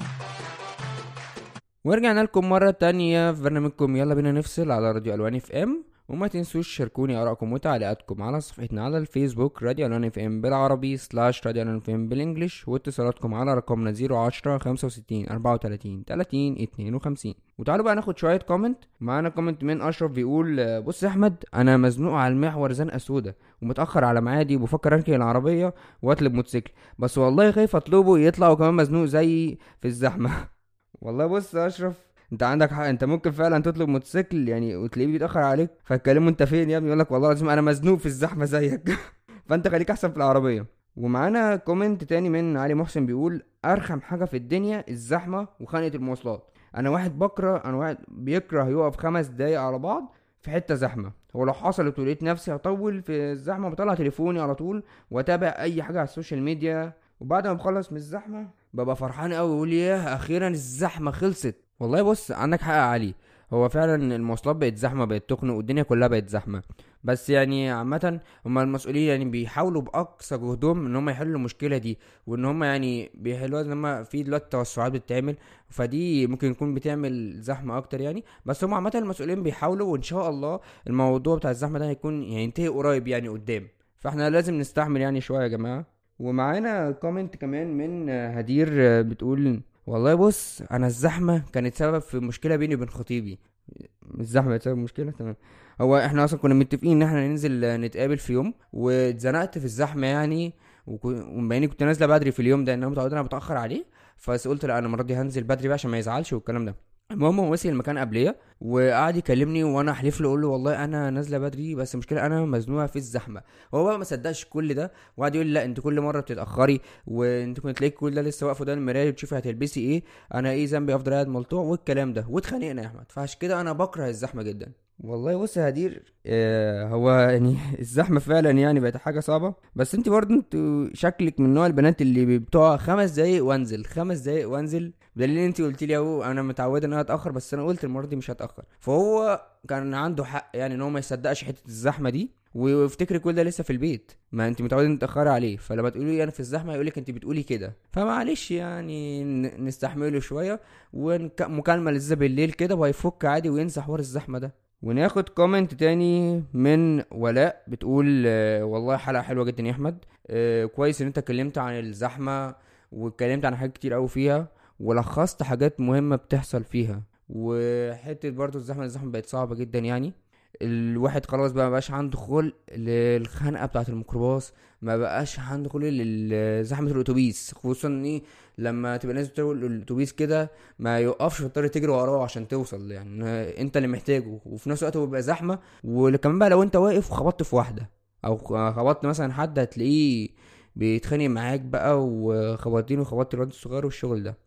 ورجعنا لكم مرة تانية في برنامجكم يلا بينا نفصل على راديو ألوان اف ام وما تنسوش شاركوني آرائكم وتعليقاتكم على صفحتنا على الفيسبوك راديو ألوان اف ام بالعربي سلاش راديو ألوان اف ام بالانجلش واتصالاتكم على رقمنا 010 65 34 30 52 وتعالوا بقى ناخد شوية كومنت معانا كومنت من أشرف بيقول آه، بص يا أحمد أنا مزنوق على المحور زنقة سودة ومتأخر على ميعادي وبفكر أركن العربية وأطلب موتوسيكل بس والله خايف أطلبه يطلع وكمان مزنوق زيي في الزحمة والله بص يا اشرف انت عندك حق انت ممكن فعلا تطلب موتوسيكل يعني وتلاقيه بيتاخر عليك فتكلمه انت فين يا ابني يقول لك والله لازم انا مزنوق في الزحمه زيك فانت خليك احسن في العربيه ومعانا كومنت تاني من علي محسن بيقول ارخم حاجه في الدنيا الزحمه وخنقه المواصلات انا واحد بكره انا واحد بيكره يقف خمس دقايق على بعض في حته زحمه هو لو حصلت ولقيت نفسي هطول في الزحمه بطلع تليفوني على طول واتابع اي حاجه على السوشيال ميديا وبعد ما بخلص من الزحمه ببقى فرحان قوي واقول ياه اخيرا الزحمه خلصت والله بص عندك حق يا علي هو فعلا المواصلات بقت زحمه بقت تخنق والدنيا كلها بقت زحمه بس يعني عامة هما المسؤولين يعني بيحاولوا بأقصى جهدهم إن هما يحلوا المشكلة دي وإن هما يعني بيحلوها إن هما في دلوقتي توسعات بتتعمل فدي ممكن يكون بتعمل زحمة أكتر يعني بس هما عامة المسؤولين بيحاولوا وإن شاء الله الموضوع بتاع الزحمة ده هيكون يعني ينتهي قريب يعني قدام فاحنا لازم نستحمل يعني شوية يا جماعة ومعانا كومنت كمان من هدير بتقول والله بص انا الزحمه كانت سبب في مشكله بيني وبين خطيبي الزحمه سبب مشكله تمام هو احنا اصلا كنا متفقين ان احنا ننزل نتقابل في يوم واتزنقت في الزحمه يعني وكو- وبما اني كنت نازله بدري في اليوم ده ان انا متعود ان انا بتاخر عليه بس قلت لا انا المره دي هنزل بدري بقى عشان ما يزعلش والكلام ده المهم هو وصل المكان قبليه وقعد يكلمني وانا احلف له اقول له والله انا نازله بدري بس المشكله انا مزنوقه في الزحمه هو بقى ما صدقش كل ده وقعد يقول لي لا انت كل مره بتتاخري وانت كنت تلاقيك كل ده لسه واقفه قدام المرايه وتشوفي هتلبسي ايه انا ايه ذنبي افضل قاعد ملطوع والكلام ده واتخانقنا يا احمد فعشان كده انا بكره الزحمه جدا والله بص يا هدير آه هو يعني الزحمه فعلا يعني بقت حاجه صعبه بس انت برضه انت شكلك من نوع البنات اللي بتوع خمس دقايق وانزل خمس دقايق وانزل بدليل ان انت قلت لي اهو انا متعود ان انا اتاخر بس انا قلت المره دي مش هتاخر فهو كان عنده حق يعني ان هو ما يصدقش حته الزحمه دي ويفتكر كل ده لسه في البيت ما انت متعود ان تاخري عليه فلما تقولي انا في الزحمه يقول لك انت بتقولي كده فمعلش يعني ن- نستحمله شويه ومكالمه لسه بالليل كده وهيفك عادي وينسى حوار الزحمه ده وناخد كومنت تاني من ولاء بتقول آه، والله حلقه حلوه جدا يا احمد آه، كويس ان انت اتكلمت عن الزحمه واتكلمت عن حاجات كتير قوي فيها ولخصت حاجات مهمه بتحصل فيها وحته برضو الزحمه الزحمه بقت صعبه جدا يعني الواحد خلاص بقى مبقاش عنده خلق للخنقه بتاعه الميكروباص ما بقاش عنده خلق لزحمه الاتوبيس خصوصا ان ايه لما تبقى نازل تركب الاتوبيس كده ما يوقفش وتضطر تجري وراه عشان توصل يعني انت اللي محتاجه وفي نفس الوقت هو بيبقى زحمه وكمان بقى لو انت واقف وخبطت في واحده او خبطت مثلا حد هتلاقيه بيتخانق معاك بقى وخبطتين وخبطت الواد الصغير والشغل ده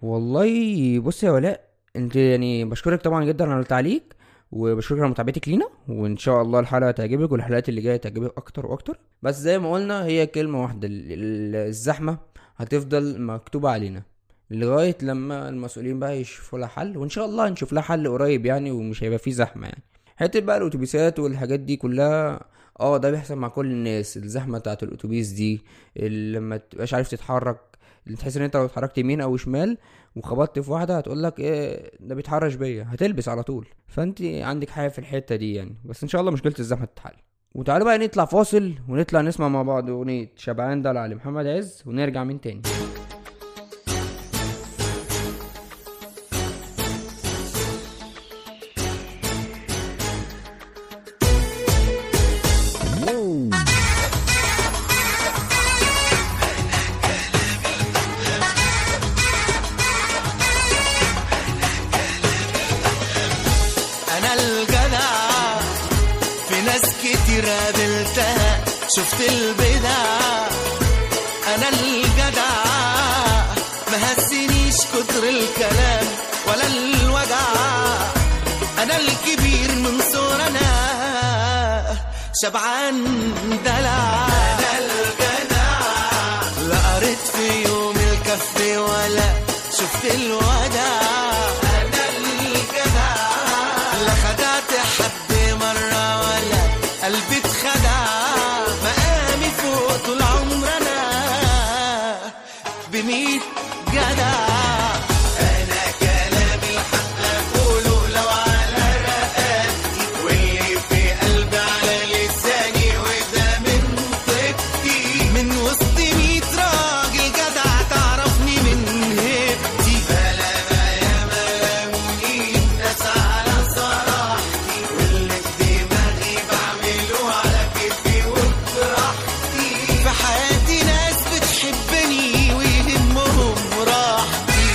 والله بص يا ولاء انت يعني بشكرك طبعا جدا على التعليق وبشكرك على متابعتك لينا وان شاء الله الحلقه تعجبك والحلقات اللي جايه تعجبك اكتر واكتر بس زي ما قلنا هي كلمه واحده ال- ال- الزحمه هتفضل مكتوبه علينا لغايه لما المسؤولين بقى يشوفوا لها حل وان شاء الله نشوف لها حل قريب يعني ومش هيبقى فيه زحمه يعني حته بقى الاتوبيسات والحاجات دي كلها اه ده بيحصل مع كل الناس الزحمه بتاعه الاتوبيس دي اللي لما تبقاش عارف تتحرك اللي تحس ان انت لو اتحركت يمين او شمال وخبطت في واحده هتقول لك ايه ده بيتحرش بيا هتلبس على طول فانت عندك حاجه في الحته دي يعني بس ان شاء الله مشكله الزحمه تتحل وتعالوا بقى نطلع فاصل ونطلع نسمع مع بعض اغنيه شبعان دلع لمحمد عز ونرجع من تاني انا الجدع في ناس كتير قابلتها شفت البدع انا الجدع ما هزنيش كتر الكلام ولا الوجع انا الكبير من صورنا شبعان دلع انا الجدع لا قريت في يوم الكف ولا شفت الودع انا الجدع لا خدعت حد مرة ولا قلبي اتخدع مقامي فوق طول عمرنا بميت جدع انا كلامي الحق اقوله لو على رقبتي واللي في قلبي على لساني وده من طيبتي من وسط ميت راجل جدع تعرفني من هيبتي بلا ما يا ملامين ناس على صراحتي واللي في دماغي بعمله على كيفي وبراحتي في حياتي ناس بتحبني ويهمهم راحتي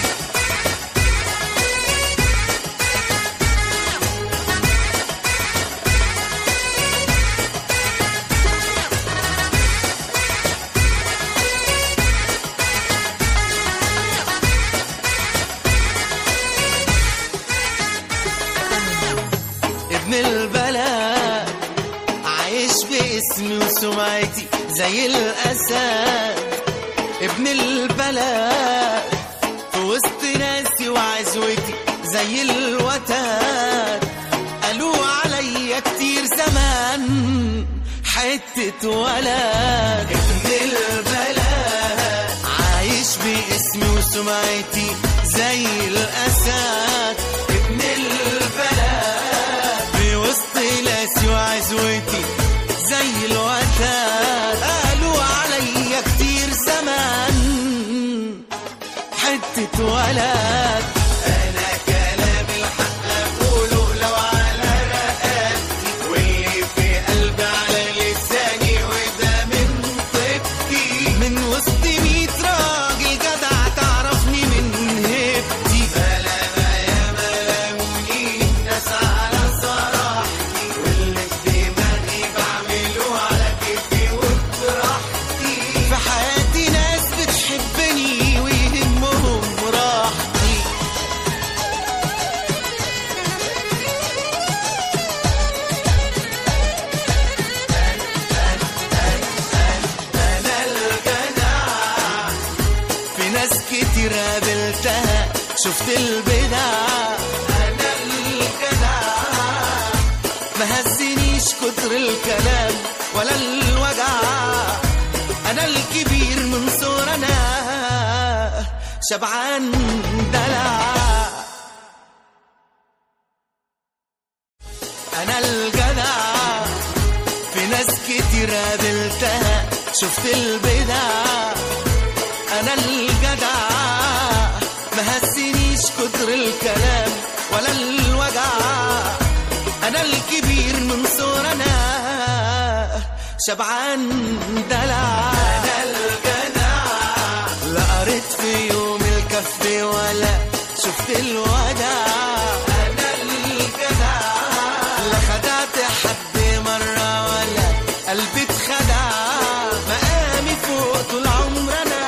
ابن البلد عايش باسمي وسمعتي زي الأسد ابن البلد في وسط ناسي وعزوتي زي الوتد قالوا عليا كتير زمان حتة ولد ابن البلد عايش باسمي وسمعتي زي الأسد ابن البلد في وسط ناسي وعزوتي زي الوتد قالوا عليا كتير زمان حتة ولد أنا كلامي الحق أقوله لو على رقبتي واللي في قلبي على لساني وده من طيبتي من وسط ميت راجل جدع تعرفني من هيبتي بلا ما يا ملامين ناس على صراحتي واللي في دماغي بعمله على كيفي وبراحتي في حياتي ناس بتحبني ويهمهم راحتي أنا الجدع في ناس كتير قابلتها شفت البدع أنا الجدع ما هزنيش كتر الكلام ولا الوجع أنا الكبير من صورنا شبعان دلع أنا الجدع في ناس كتير قابلتها شفت البدع انا الجدع ما هزنيش كتر الكلام ولا الوجع انا الكبير من صورنا شبعان دلع انا الجدع لا قريت في يوم الكف ولا شفت الودع انا الجدع لا خدعت حد مرة ولا قلبي اتخدع مقامي فوق طول عمرنا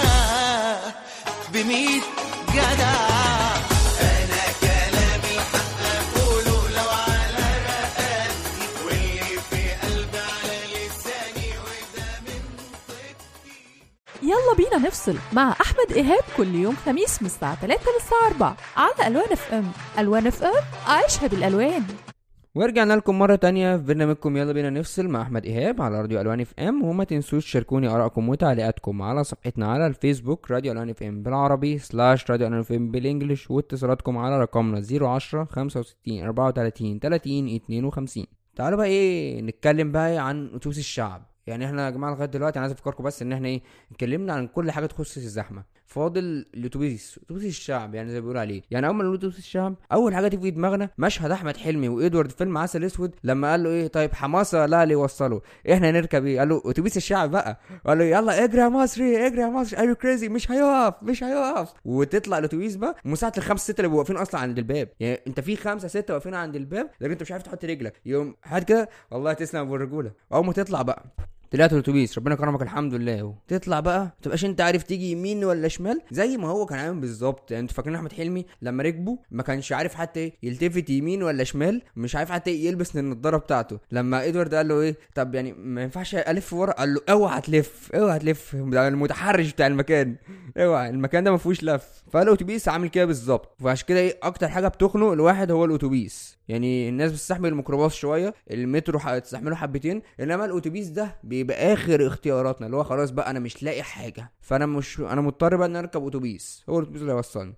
بميت جدع انا كلامي الحق اقوله لو على رقبتي واللي في قلبي على لساني وده من يلا بينا نفصل مع أحمد إيهاب كل يوم خميس من الساعة 3 للساعة 4 على ألوان اف ام ألوان اف ام عيشها بالألوان ورجعنا لكم مرة تانية في برنامجكم يلا بينا نفصل مع أحمد إيهاب على راديو ألوان اف ام وما تنسوش تشاركوني آرائكم وتعليقاتكم على صفحتنا على الفيسبوك راديو ألوان اف ام بالعربي سلاش راديو ألوان اف ام بالإنجلش واتصالاتكم على رقمنا 010 65 34 30 52 تعالوا بقى ايه نتكلم بقى عن أتوبيس الشعب يعني احنا يا جماعه لغايه دلوقتي انا عايز افكركم بس ان احنا ايه اتكلمنا عن كل حاجه تخص الزحمه فاضل الاتوبيس اتوبيس الشعب يعني زي ما بيقولوا عليه يعني اول ما نقول اتوبيس الشعب اول حاجه تيجي في دماغنا مشهد احمد حلمي وادوارد في فيلم عسل اسود لما قال له ايه طيب حماسه لا اللي يوصله احنا نركب ايه قال له اتوبيس الشعب بقى قال له يلا اجري يا مصري اجري يا مصري ايوه كريزي مش هيقف مش هيقف وتطلع الاتوبيس بقى مساعة الخمسه سته اللي بيبقوا واقفين اصلا عند الباب يعني انت في خمسه سته واقفين عند الباب لكن انت مش عارف تحط رجلك يوم حد كده والله تسلم ابو الرجوله اول ما تطلع بقى طلعت الاتوبيس ربنا كرمك الحمد لله اهو تطلع بقى تبقاش انت عارف تيجي يمين ولا شمال زي ما هو كان عامل بالظبط يعني انتوا فاكرين احمد حلمي لما ركبوا ما كانش عارف حتى ايه يلتفت يمين ولا شمال مش عارف حتى إيه يلبس النضاره بتاعته لما ادوارد قال له ايه طب يعني ما ينفعش الف ورا قال له اوعى تلف اوعى تلف ده المتحرش بتاع المكان اوعى المكان ده ما فيهوش لف فالاتوبيس عامل كده بالظبط فعشان كده ايه اكتر حاجه بتخنق الواحد هو الاتوبيس يعني الناس بتستحمل الميكروباص شويه المترو هتستحمله حبتين انما الاتوبيس ده بيبقى اخر اختياراتنا اللي هو خلاص بقى انا مش لاقي حاجه فانا مش انا مضطر بقى ان أنا اركب اتوبيس هو الاتوبيس اللي هيوصلني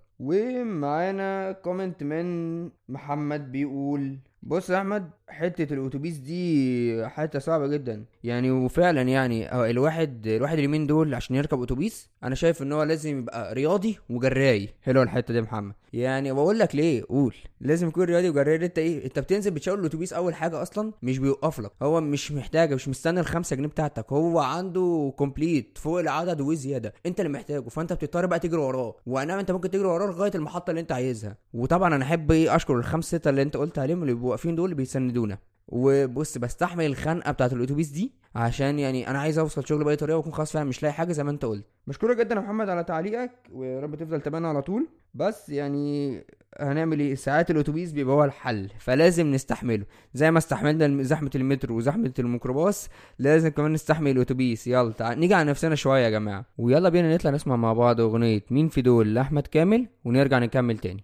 ومعانا كومنت من محمد بيقول بص يا احمد حته الاتوبيس دي حته صعبه جدا يعني وفعلا يعني هو الواحد الواحد اليومين دول عشان يركب اتوبيس انا شايف ان هو لازم يبقى رياضي وجراي حلوه الحته دي يا محمد يعني بقول لك ليه قول لازم يكون رياضي وجراي انت ايه انت بتنزل بتشاور الاتوبيس اول حاجه اصلا مش بيوقف لك هو مش محتاجه مش مستني الخمسة جنيه بتاعتك هو عنده كومبليت فوق العدد وزياده انت اللي محتاجه فانت بتضطر بقى تجري وراه وانما انت ممكن تجري وراه لغايه المحطه اللي انت عايزها وطبعا انا احب ايه اشكر الخمسه سته اللي انت قلت عليهم اللي بيبقوا واقفين دول اللي بيسندونا وبص بستحمل الخنقه بتاعت الاتوبيس دي عشان يعني انا عايز اوصل شغل باي طريقه واكون خلاص فعلا مش لاقي حاجه زي ما انت قلت مشكورة جدا يا محمد على تعليقك ويا رب تفضل تابعنا على طول بس يعني هنعمل ايه ساعات الاتوبيس بيبقى هو الحل فلازم نستحمله زي ما استحملنا الم- زحمه المترو وزحمه الميكروباص لازم كمان نستحمل الاتوبيس يلا تعال نيجي على نفسنا شويه يا جماعه ويلا بينا نطلع نسمع مع بعض اغنيه مين في دول لاحمد كامل ونرجع نكمل تاني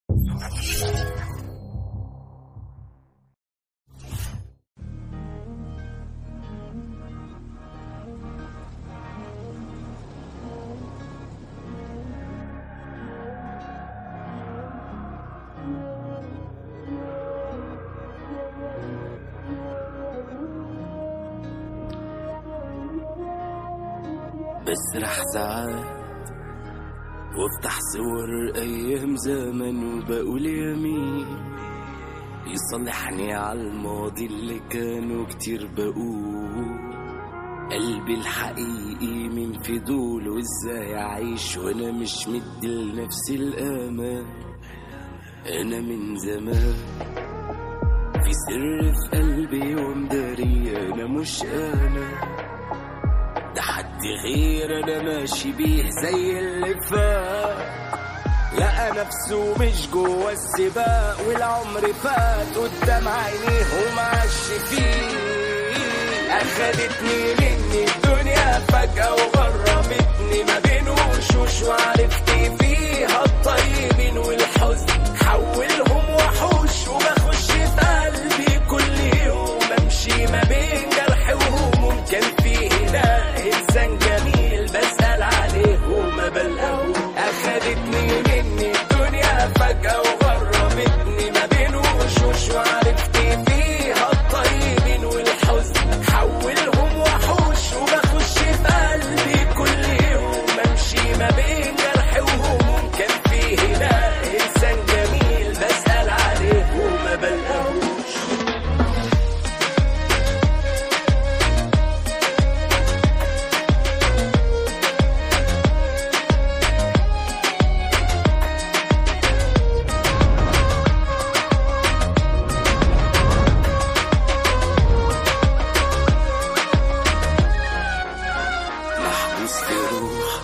بسرح ساعات وافتح صور ايام زمن وبقول يمين يصلحني على الماضي اللي كانوا كتير بقول قلبي الحقيقي من فضول وازاي اعيش وانا مش مدي لنفسي الامان انا من زمان في سر في قلبي ومداري انا مش انا ده حد غير انا ماشي بيه زي اللي فات لقى نفسه مش جوه السباق والعمر فات قدام عينيه ومعش فيه اخدتني مني الدنيا فجأة وغربتني ما بين وشوش وعرفت فيها الطيبين والحزن حولهم وحوش وبخش في قلبي كل يوم امشي ما بين جرح وهموم كان فيه هنا انسان جميل بسأل عليه وما بلقاهوش اخدتني مني الدنيا فجأة وغربتني ما بين وشوش وعرفت فيها الطيبين والحزن حولهم وحوش وبخش في قلبي كل يوم امشي ما بين جرح وهموم كان فيه هنا انسان جميل بسأل عليه وما بلقاهوش محبوس في روح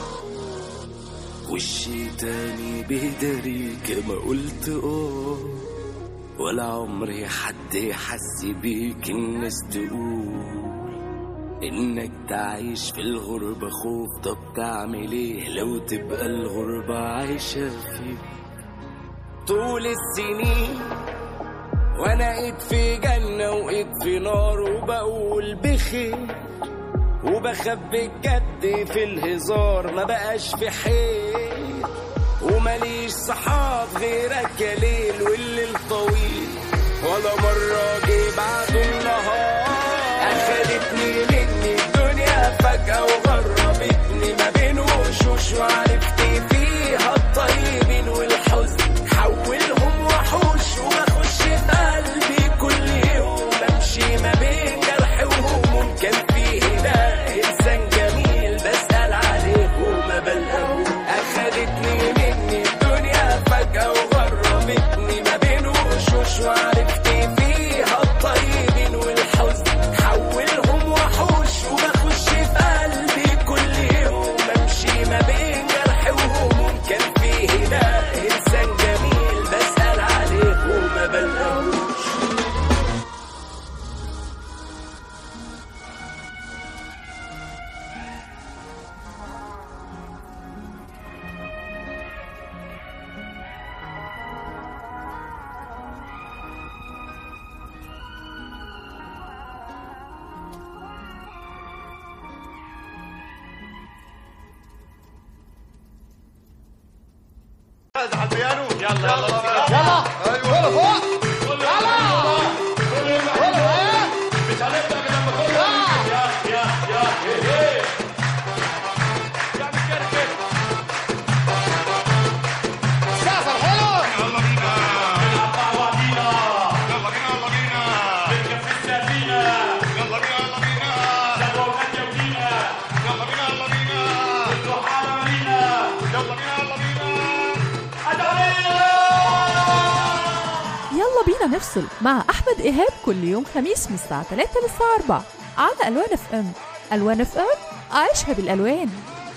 وشي تاني بيداري كما قلت اه ولا عمري حد يحس بيك الناس تقول انك تعيش في الغربة خوف طب تعمل ايه لو تبقى الغربة عايشة فيك طول السنين وانا ايد في جنة وايد في نار وبقول بخير وبخبي الجد في الهزار ما بقاش في حيل ومليش صحاب غيرك يا ليل والليل طويل ولا مرة جه بعد النهار أخدتني مني الدنيا فجأة وغربتني ما بين وشوش وعرفت فيها الطيبين والحزن حولهم وحوش وبخش في قلبي كل يوم امشي ما بين جرح وهموم كان فيه ده انسان جميل بسأل عليه وما بلقاهوش اخدتني مني الدنيا فجأة وغربتني ما بين وشوش وعرفت فيها الطيبين والحزن حولهم وحوش وبخش في قلبي كل يوم امشي ما بين جرح وهموم كان فيه ده انسان جميل بسأل عليه وما بلقاهوش على البيانو يلا يلا يلا ايوه فوق يلا مش هنبدا كده لما كله يا يا يا هي هي يعمل كده كده سافر حلو يلا بينا نلعب مع بعضينا يلا بينا يلا بينا نركب في السفينه يلا بينا يلا بينا سبوه وهديه ودينا يلا بينا يلا بينا نروح على مدينه يلا بينا يلا بينا يلا بينا نفصل مع أحمد إيهاب كل يوم خميس من الساعة 3 للساعة 4 على ألوان اف ام ألوان اف ام عيشها بالألوان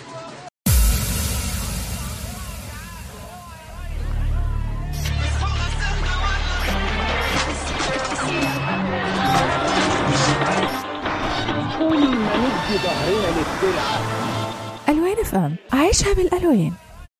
ألوان اف ام عيشها بالألوان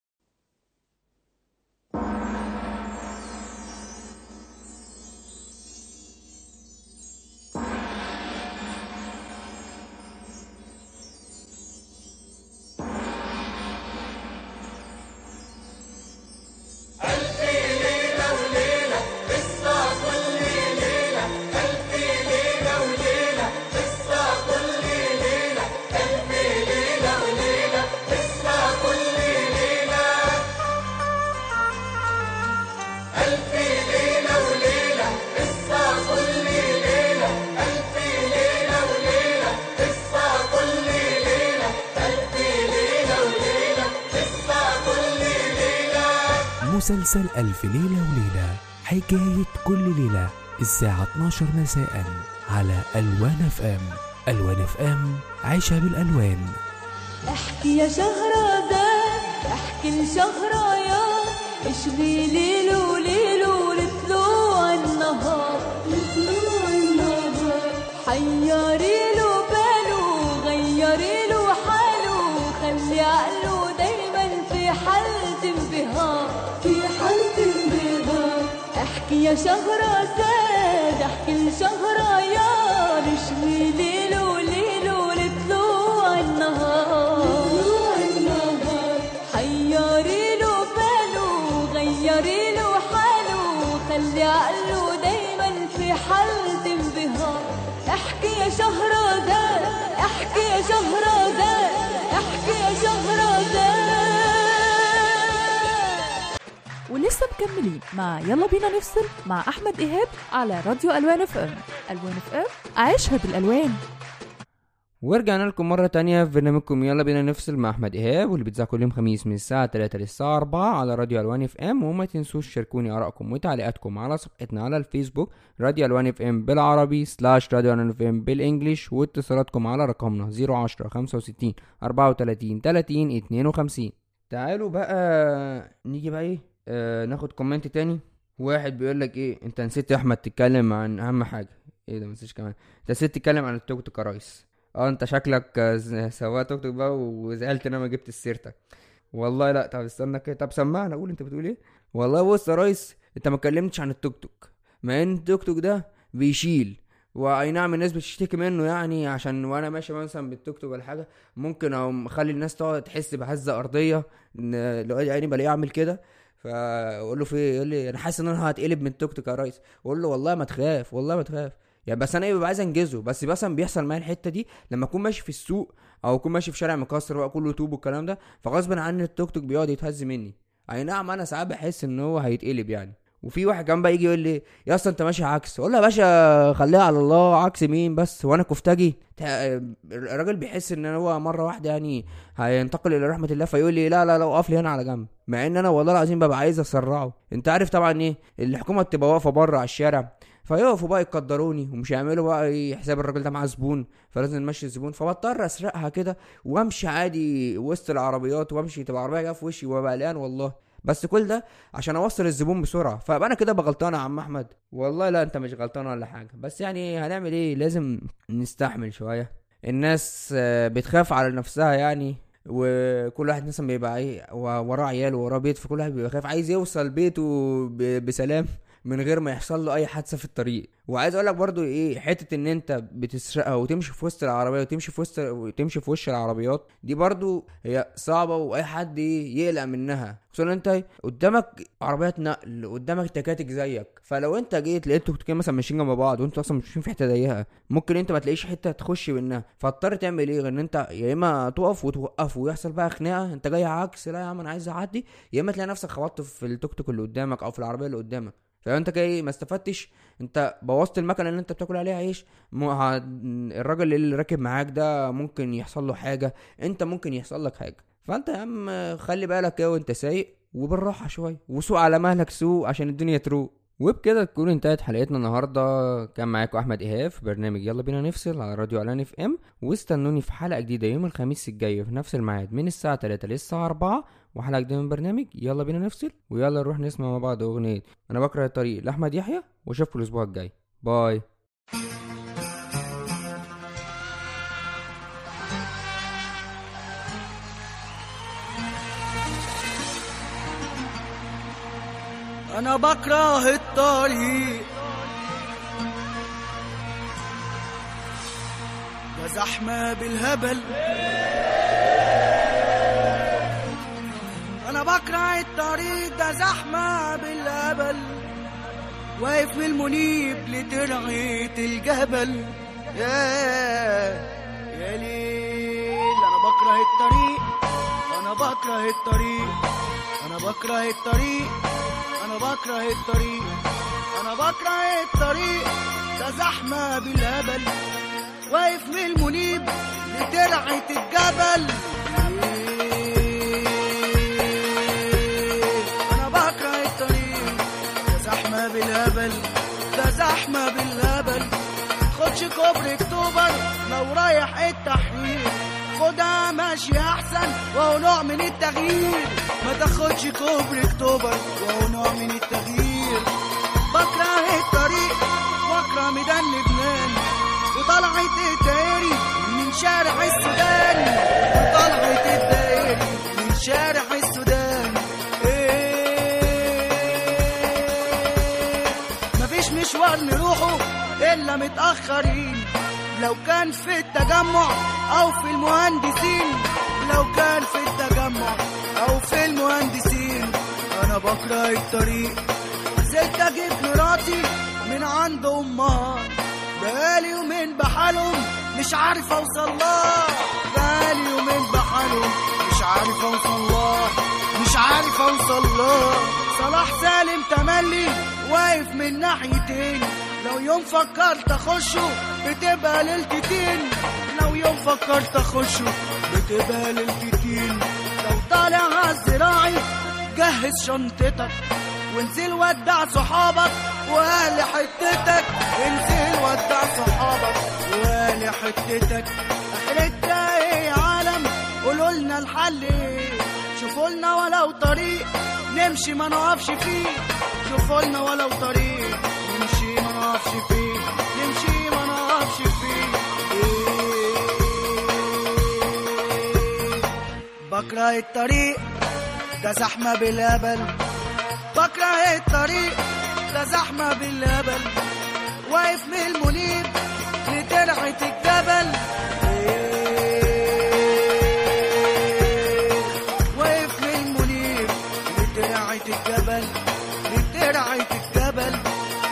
مسلسل ألف ليلة وليلة حكاية كل ليلة الساعة 12 مساء على ألوان اف ام ألوان اف ام عيشها بالألوان احكي يا شهرزاد احكي لشهريار اشغي ليل وليل ولطلوع النهار لطلوع النهار حيري له باله غيري له حاله خلي عقله دايما في حالة انبهار في حالة انبهار احكي يا شهرزاد احكي لشهريار اشغي ليل وليل ولطلوع النهار حيري له باله غيري له حاله خلي عقله دايما في حالة انبهار احكي يا شهرزاد احكي يا شهرزاد احكي يا شهرزاد ولسه مكملين مع يلا بينا نفصل مع أحمد إيهاب على راديو ألوان اف ام ألوان اف ام عيشها بالألوان ورجعنا لكم مرة تانية في برنامجكم يلا بينا نفصل مع أحمد إيهاب واللي بيتذاع كل يوم خميس من الساعة 3 للساعة 4 على راديو ألوان اف ام وما تنسوش تشاركوني آرائكم وتعليقاتكم على صفحتنا على الفيسبوك راديو ألوان اف ام بالعربي سلاش راديو ألوان اف ام بالإنجليش واتصالاتكم على رقمنا 010 65 34 30 52 تعالوا بقى نيجي بقى ايه آه ناخد كومنت تاني واحد بيقول لك ايه انت نسيت يا احمد تتكلم عن اهم حاجه ايه ده ما نسيتش كمان انت نسيت تتكلم عن التوك توك يا ريس اه انت شكلك آه، ز- سواق توك توك بقى وزعلت ان انا ما جبت سيرتك والله لا طب استنى كده طب سمعنا قول انت بتقول ايه والله بص يا ريس انت ما اتكلمتش عن التوك توك مع ان التوك توك ده بيشيل واي نعم الناس بتشتكي منه يعني عشان وانا ماشي مثلا بالتوك توك ولا حاجه ممكن او مخلي الناس تقعد تحس بهزه ارضيه ان لو يعني بلاقيه اعمل كده فاقول له في إيه؟ يقول لي انا حاسس ان انا هتقلب من التوك توك يا ريس اقول له والله ما تخاف والله ما تخاف يعني بس انا ايه ببقى عايز انجزه بس مثلا بيحصل معايا الحته دي لما اكون ماشي في السوق او اكون ماشي في شارع مكسر بقى كله طوب والكلام ده فغصب عني التوك توك بيقعد يتهز مني اي نعم انا ساعات بحس ان هو هيتقلب يعني وفي واحد كمان بقى يجي يقول لي يا اسطى انت ماشي عكس اقول له يا باشا خليها على الله عكس مين بس وانا كفتاجي تا- الراجل بيحس ان هو مره واحده يعني هينتقل الى رحمه الله فيقول لي لا لا لا اقف لي هنا على جنب مع ان انا والله العظيم ببقى عايز اسرعه انت عارف طبعا ايه الحكومه بتبقى واقفه بره على الشارع فيقفوا بقى يقدروني ومش يعملوا بقى ايه حساب الراجل ده معاه زبون فلازم نمشي الزبون فبضطر اسرقها كده وامشي عادي وسط العربيات وامشي تبقى عربيه جايه في وشي وابقى قلقان والله بس كل ده عشان اوصل الزبون بسرعه فابقى انا كده بغلطان يا عم احمد والله لا انت مش غلطان ولا حاجه بس يعني هنعمل ايه لازم نستحمل شويه الناس آه، بتخاف على نفسها يعني وكل واحد مثلا بيبقى ايه و- وراه عيال ووراه بيت فكل واحد بيبقى خايف عايز يوصل بيته ب- بسلام من غير ما يحصل له اي حادثه في الطريق وعايز اقول لك برضو ايه حته ان انت بتسرقها وتمشي في وسط العربيه وتمشي في وسط وتمشي في وش العربيات دي برضو هي صعبه واي حد إيه يقلق منها خصوصا انت قدامك عربيات نقل قدامك تكاتك زيك فلو انت جيت لقيت توك مثلا ماشيين جنب بعض وانتوا اصلا ماشيين في حته ضيقه ممكن انت ما تلاقيش حته تخش منها فاضطر تعمل ايه غير ان انت يا اما تقف وتوقف ويحصل بقى خناقه انت جاي عكس لا يا عم انا عايز اعدي يا اما تلاقي نفسك خبطت في التوك توك اللي قدامك او في العربيه اللي قدامك فلو انت جاي ما استفدتش انت بوظت المكنه اللي انت بتاكل عليها عيش م... ه... الراجل اللي راكب معاك ده ممكن يحصل له حاجه انت ممكن يحصل لك حاجه فانت يا عم خلي بالك كده وانت سايق وبالراحه شويه وسوق على مهلك سوق عشان الدنيا تروق وبكده تكون انتهت حلقتنا النهارده كان معاكم احمد ايهاب في برنامج يلا بينا نفصل على راديو اعلان اف ام واستنوني في حلقه جديده يوم الخميس الجاي في نفس الميعاد من الساعه 3 للساعه 4 وحلقه جديده من برنامج يلا بينا نفصل ويلا نروح نسمع مع بعض اغنيه انا بكره الطريق لاحمد يحيى واشوفكم الاسبوع الجاي باي انا بكره الطريق ده زحمة بالهبل انا بكره الطريق ده زحمة بالهبل واقف من المنيب لترعية الجبل يا يا ليل انا بكره الطريق انا بكره الطريق انا بكره الطريق انا بكره الطريق انا بكره الطريق ده زحمه بالهبل واقف من المنيب لترعه الجبل انا بكره الطريق ده زحمه بالهبل ده زحمه بالهبل خدش كوبري اكتوبر لو رايح التحرير خدها ماشي احسن وهو نوع من التغيير ما تاخدش كوبري اكتوبر وهو نوع من التغيير بكره الطريق واكره ميدان لبنان وطلعت الدائري من شارع السودان وطلعت الدائري من شارع السودان مفيش مشوار نروحه الا متاخرين لو كان في التجمع او في المهندسين لو كان في التجمع او في المهندسين انا بكره الطريق نزلت اجيب مراتي من عند امها بقالي يومين بحالهم مش عارف اوصل لها بقالي يومين بحالهم مش عارف اوصل لها مش عارف اوصل لها صلاح سالم تملي واقف من ناحيتين لو يوم فكرت اخشه بتبقى ليلتين لو يوم فكرت اخشه بتبقى ليلتين لو طالع عالزراعي جهز شنطتك وانزل ودع صحابك واهل حتتك انزل ودع صحابك واهل حتتك اخرتها ايه يا عالم قولوا لنا الحل ايه شوفوا لنا ولو طريق نمشي ما نقفش فيه شوفوا لنا ولو طريق نمشي ما نقفش فيه نمشي ما نقفش فيه إيه بكره الطريق ده زحمة بالهبل بكره الطريق ده زحمة بالهبل واقف من المنيب لترعة الجبل واقف من المنيب لترعة الجبل لترعة الجبل